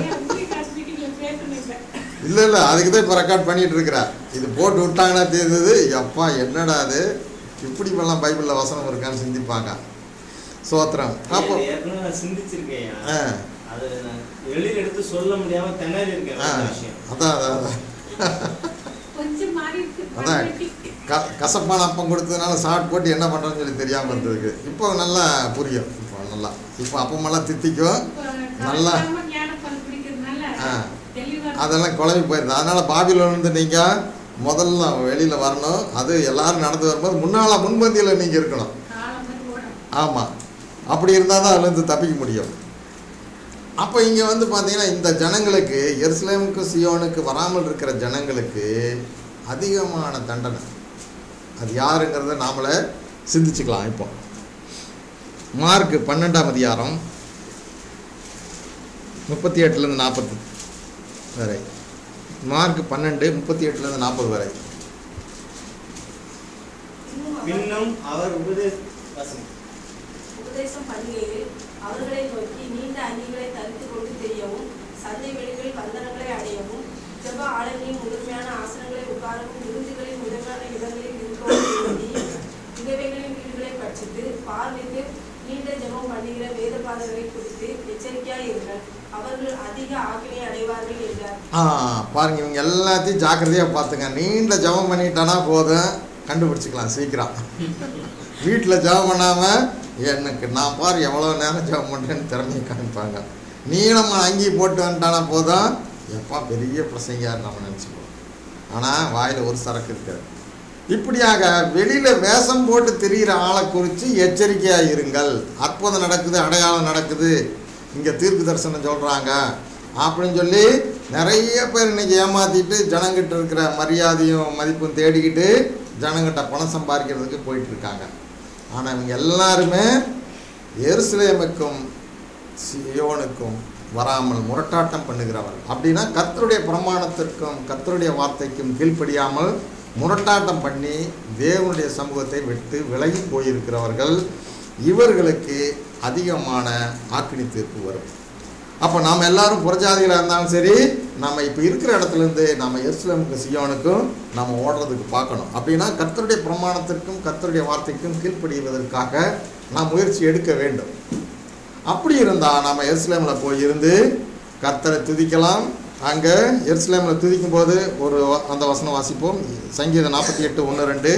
இல்லை இல்லை அதுக்கு தான் இப்போ ரெக்கார்ட் பண்ணிட்டு இருக்கிறா இது போட்டு விட்டாங்கன்னா தெரியுது எப்பா என்னடா அது இப்படி எல்லாம் பைபிளில் வசனம் இருக்கான்னு சிந்திப்பாங்க சோத்திரம் அப்போ இது ஏற்கனவே நான் சிந்திச்சிருக்கேன் ஆ அது நான் வெளியில எடுத்து சொல்ல முடியாம திணறி இருக்கேன் ஆ அந்த விஷயம் அதான் அதான் அதான் கொஞ்சம் மாறி இருக்கு அதான் மண்வெட்டி. க கசப்பான அப்பம் கொடுத்ததுனால சாப்பிட்டு போட்டு என்ன பண்ணுறோன்னு சொல்லி தெரியாமல் இருந்ததுக்கு இப்போ நல்லா புரியும் இப்போ நல்லா இப்போ அப்பமெல்லாம் தித்திக்கும் இப்ப நல்லா. கலக்காம ஞானப்பல் குடிக்கிறதுனால ஆ. தெளிவா அதெல்லாம் குழம்பி போயிருது அதனால் பாபிலோன்லேருந்து நீங்கள் முதல்ல வெளியில் வரணும் அது எல்லாரும் நடந்து வரும்போது முன்னால் முன்பந்தியில் நீங்கள் இருக்கணும் காலம் மாதிரி ஓடும் ஆமாம் அப்படி இருந்தால் தான் அதுலேருந்து தப்பிக்க முடியும் அப்போ இங்கே வந்து பார்த்தீங்கன்னா இந்த ஜனங்களுக்கு எருசலேமுக்கு சியோனுக்கு வராமல் இருக்கிற ஜனங்களுக்கு அதிகமான தண்டனை அது யாருங்கிறத நாமளே சிந்திச்சுக்கலாம் இப்போ மார்க் பன்னெண்டாம் அதிகாரம் முப்பத்தி எட்டுலேருந்து நாற்பது வரை மார்க் பன்னெண்டு முப்பத்தி எட்டுலேருந்து நாற்பது வரை இன்னும் அவர் பின்னும் அவர் உபதேச வசனம். உபதேசம் பண்ணுகையில் அவர்களை நோக்கி நீண்ட அங்கிகளை தரித்துக் கொண்டு தெரியவும் சந்தை வெளிகளில் வந்தனங்களை அடையவும் ஜெப ஆலயங்களின் முதன்மையான ஆசனங்களை உட்காரவும் விருந்துகளின் முதன்மையான இடங்களில் இருக்கவும் வேண்டி விதவைகளின் வீடுகளை பட்சித்து பார்வைக்கு நீண்ட ஜெபம் பண்ணுகிற வேதபாதங்களை குறித்து எச்சரிக்கையாய் இருங்கள் அவர்கள் அதிக ஆக்கினை அடைவார்கள் என்றார் ஆ பாருங்க இவங்க எல்லாத்தையும் ஜாக்கிரதையாக பார்த்துங்க நீண்ட ஜெபம் பண்ணிட்டானா போதும் கண்டுபிடிச்சிக்கலாம் சீக்கிரம் வீட்டில் ஜெபம் பண்ணாமல் எனக்கு நான் பாரு எவ்வளோ நேரம் ஜெபம் பண்ணுறேன்னு திறமையை காமிப்பாங்க நீளமாக அங்கி போட்டு வந்துட்டானா போதும் எப்பா பெரிய பிரசங்கியார் நம்ம நினச்சிக்குவோம் ஆனால் வாயில் ஒரு சரக்கு இருக்காது இப்படியாக வெளியில் வேஷம் போட்டு திரியிற ஆளை குறித்து எச்சரிக்கையாக இருங்கள் அற்புதம் நடக்குது அடையாளம் நடக்குது இங்கே தீர்க்கு தரிசனம் சொல்கிறாங்க அப்படின்னு சொல்லி நிறைய பேர் இன்னைக்கு ஏமாற்றிட்டு ஜனங்கிட்ட இருக்கிற மரியாதையும் மதிப்பும் தேடிக்கிட்டு ஜனங்கிட்ட பணம் சம்பாதிக்கிறதுக்கு போயிட்டு இருக்காங்க ஆனால் இவங்க எல்லாருமே எருசலேமுக்கும் சியோனுக்கும் வராமல் முரட்டாட்டம் பண்ணுகிறவர்கள் அப்படின்னா கர்த்தருடைய பிரமாணத்திற்கும் கர்த்தருடைய வார்த்தைக்கும் கீழ்ப்படியாமல் முரட்டாட்டம் பண்ணி தேவனுடைய சமூகத்தை விட்டு விலகி போயிருக்கிறவர்கள் இவர்களுக்கு அதிகமான ஆக்கினி தீர்ப்பு வரும் அப்போ நாம் எல்லாரும் புறஜாதிகளாக இருந்தாலும் சரி நம்ம இப்போ இருக்கிற இடத்துலேருந்து நம்ம எருசலேமுக்கு சியோனுக்கும் நம்ம ஓடுறதுக்கு பார்க்கணும் அப்படின்னா கர்த்தருடைய பிரமாணத்திற்கும் கர்த்தருடைய வார்த்தைக்கும் கீழ்ப்படிவதற்காக நாம் முயற்சி எடுக்க வேண்டும் அப்படி இருந்தால் நம்ம எருசலேமில் போய் இருந்து கர்த்தரை துதிக்கலாம் அங்கே எருசலேமில் துதிக்கும் போது ஒரு வ- அந்த வசனம் வாசிப்போம் சங்கீதம் நாற்பத்தி எட்டு ஒன்று ரெண்டு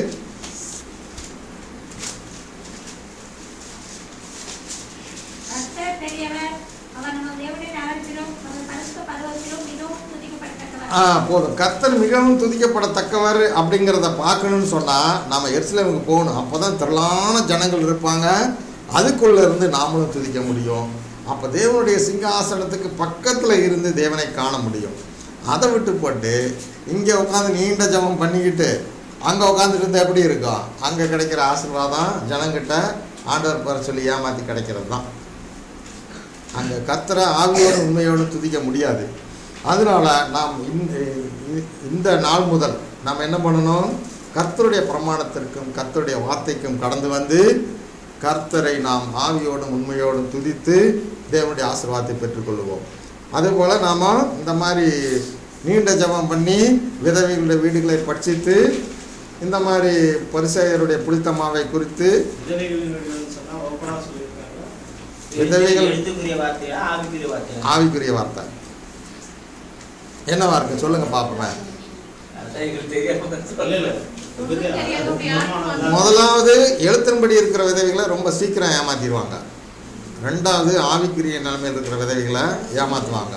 கர்த்தர் பெரியவர் அவர் நம்ம தேவனுடைய நகரத்திலும் நமது பரிசுத்த பருவத்திலும் மிகவும் துதிக்கப்படத்தக்கவர் ஆ போதும் கர்த்தர் மிகவும் துதிக்கப்படத்தக்கவர் அப்படிங்கிறத பார்க்கணும்னு சொன்னால் நாம் எருசலேமுக்கு போகணும் அப்போ தான் திரளான ஜனங்கள் இருப்பாங்க அதுக்குள்ளே இருந்து நாமளும் துதிக்க முடியும் அப்போ தேவனுடைய சிங்காசனத்துக்கு பக்கத்தில் இருந்து தேவனை காண முடியும் அதை விட்டு போட்டு இங்கே உட்காந்து நீண்ட ஜெபம் பண்ணிக்கிட்டு அங்கே உட்காந்துட்டு இருந்தா எப்படி இருக்கும் அங்கே கிடைக்கிற ஆசீர்வாதம் ஜனங்கிட்ட ஆண்டவர் பெற சொல்லி ஏமாற்றி கிடைக்கிறது தான் அங்கே கர்த்தரை ஆவியோடு உண்மையோடு துதிக்க முடியாது அதனால நாம் இந்த இ- இந்த நாள் முதல் நாம் என்ன பண்ணணும் கர்த்தருடைய பிரமாணத்திற்கும் கர்த்தருடைய வார்த்தைக்கும் கடந்து வந்து கர்த்தரை நாம் ஆவியோடும் உண்மையோடும் துதித்து தேவனுடைய ஆசீர்வாதத்தை பெற்றுக்கொள்வோம் அதுபோல் நாம் இந்த மாதிரி நீண்ட ஜெபம் பண்ணி விதவைகளுடைய வீடுகளை பட்சித்து இந்த மாதிரி பரிசெயருடைய புளித்தமாவை குறித்து விதவைகளின் வீடுகள்னு சொன்னா ஓப்பனா சொல்லியிருக்காங்க விதவைகள் எழுத்துக்குரிய வார்த்தையா ஆவிக்குரிய வார்த்தையா ஆவிக்குரிய வார்த்தை என்னவா இருக்கு சொல்லுங்க பார்ப்போமே அதான் எங்களுக்கு தெரியாம தான் இல்ல சொல்லல இல்ல விதை- தெரியாது, அப்படி பிரமாணம் யாருக்கும் இல்லாத- முதலாவது எழுத்தின்படி இருக்கிற விதவைகளை ரொம்ப சீக்கிரம் ஏமாத்திடுவாங்க ரெண்டாவது ஆவிக்குரிய நிலைமையில் இருக்கிற விதவைகளை ஏமாத்துவாங்க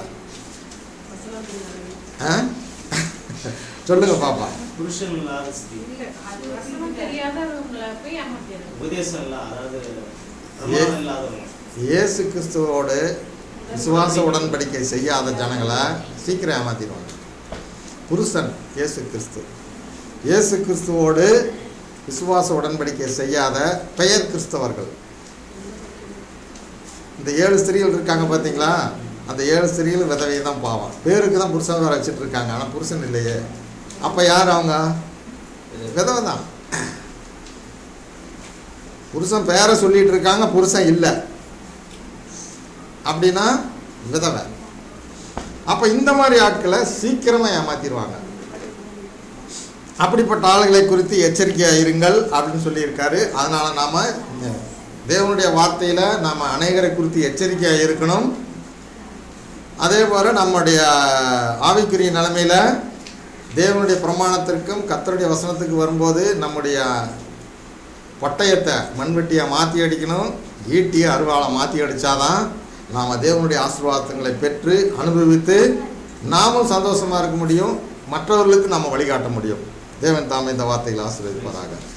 ஆ? சொல்லுங்க பாப்பா புருஷன் இல்லாத ஸ்திரீ இல்ல, அது வசனம் தெரியாதவங்களை போய் ஏமாத்திடுறது. உபதேசம் இல்ல அதாவது பிரமாணம் இல்லாதவங்க இயேசு கிறிஸ்துவோடு விசுவாச உடன்படிக்கை செய்யாத ஜனங்களை சீக்கிரம் ஏமாத்திடுவாங்க புருஷன் இயேசு கிறிஸ்து இயேசு கிறிஸ்துவோடு விசுவாச உடன்படிக்கை செய்யாத பெயர் கிறிஸ்தவர்கள் இந்த ஏழு ஸ்திரீகள் இருக்காங்க பார்த்தீங்களா அந்த ஏழு ஸ்திரீகள் விதவை தான் பாவம் பேருக்கு தான் புருஷன் வேற வச்சுட்டு இருக்காங்க ஆனால் புருஷன் இல்லையே அப்போ யார் அவங்க விதவை தான் புருஷன் பேரை சொல்லிட்டு இருக்காங்க புருஷன் இல்லை அப்படின்னா விதவை அப்போ இந்த மாதிரி ஆட்களை சீக்கிரமாக ஏமாத்திடுவாங்க அப்படிப்பட்ட ஆளுகளை குறித்து எச்சரிக்கையாக இருங்கள் அப்படின்னு சொல்லியிருக்காரு அதனால நாம தேவனுடைய வார்த்தையில் நாம் அநேகரை குறித்து எச்சரிக்கையாக இருக்கணும் அதே போல் நம்முடைய ஆவிக்குரிய நிலைமையில் தேவனுடைய பிரமாணத்திற்கும் கர்த்தருடைய வசனத்துக்கு வரும்போது நம்முடைய பட்டயத்தை மண்வெட்டியை மாற்றி அடிக்கணும் ஈட்டியை அருவாளை மாற்றி அடித்தாதான் நாம் தேவனுடைய ஆசீர்வாதங்களை பெற்று அனுபவித்து நாமும் சந்தோஷமாக இருக்க முடியும் மற்றவர்களுக்கு நம்ம வழிகாட்ட முடியும் தேவன் தாமே இந்த வார்த்தைகளை ஆசீர்வதிப்பாராக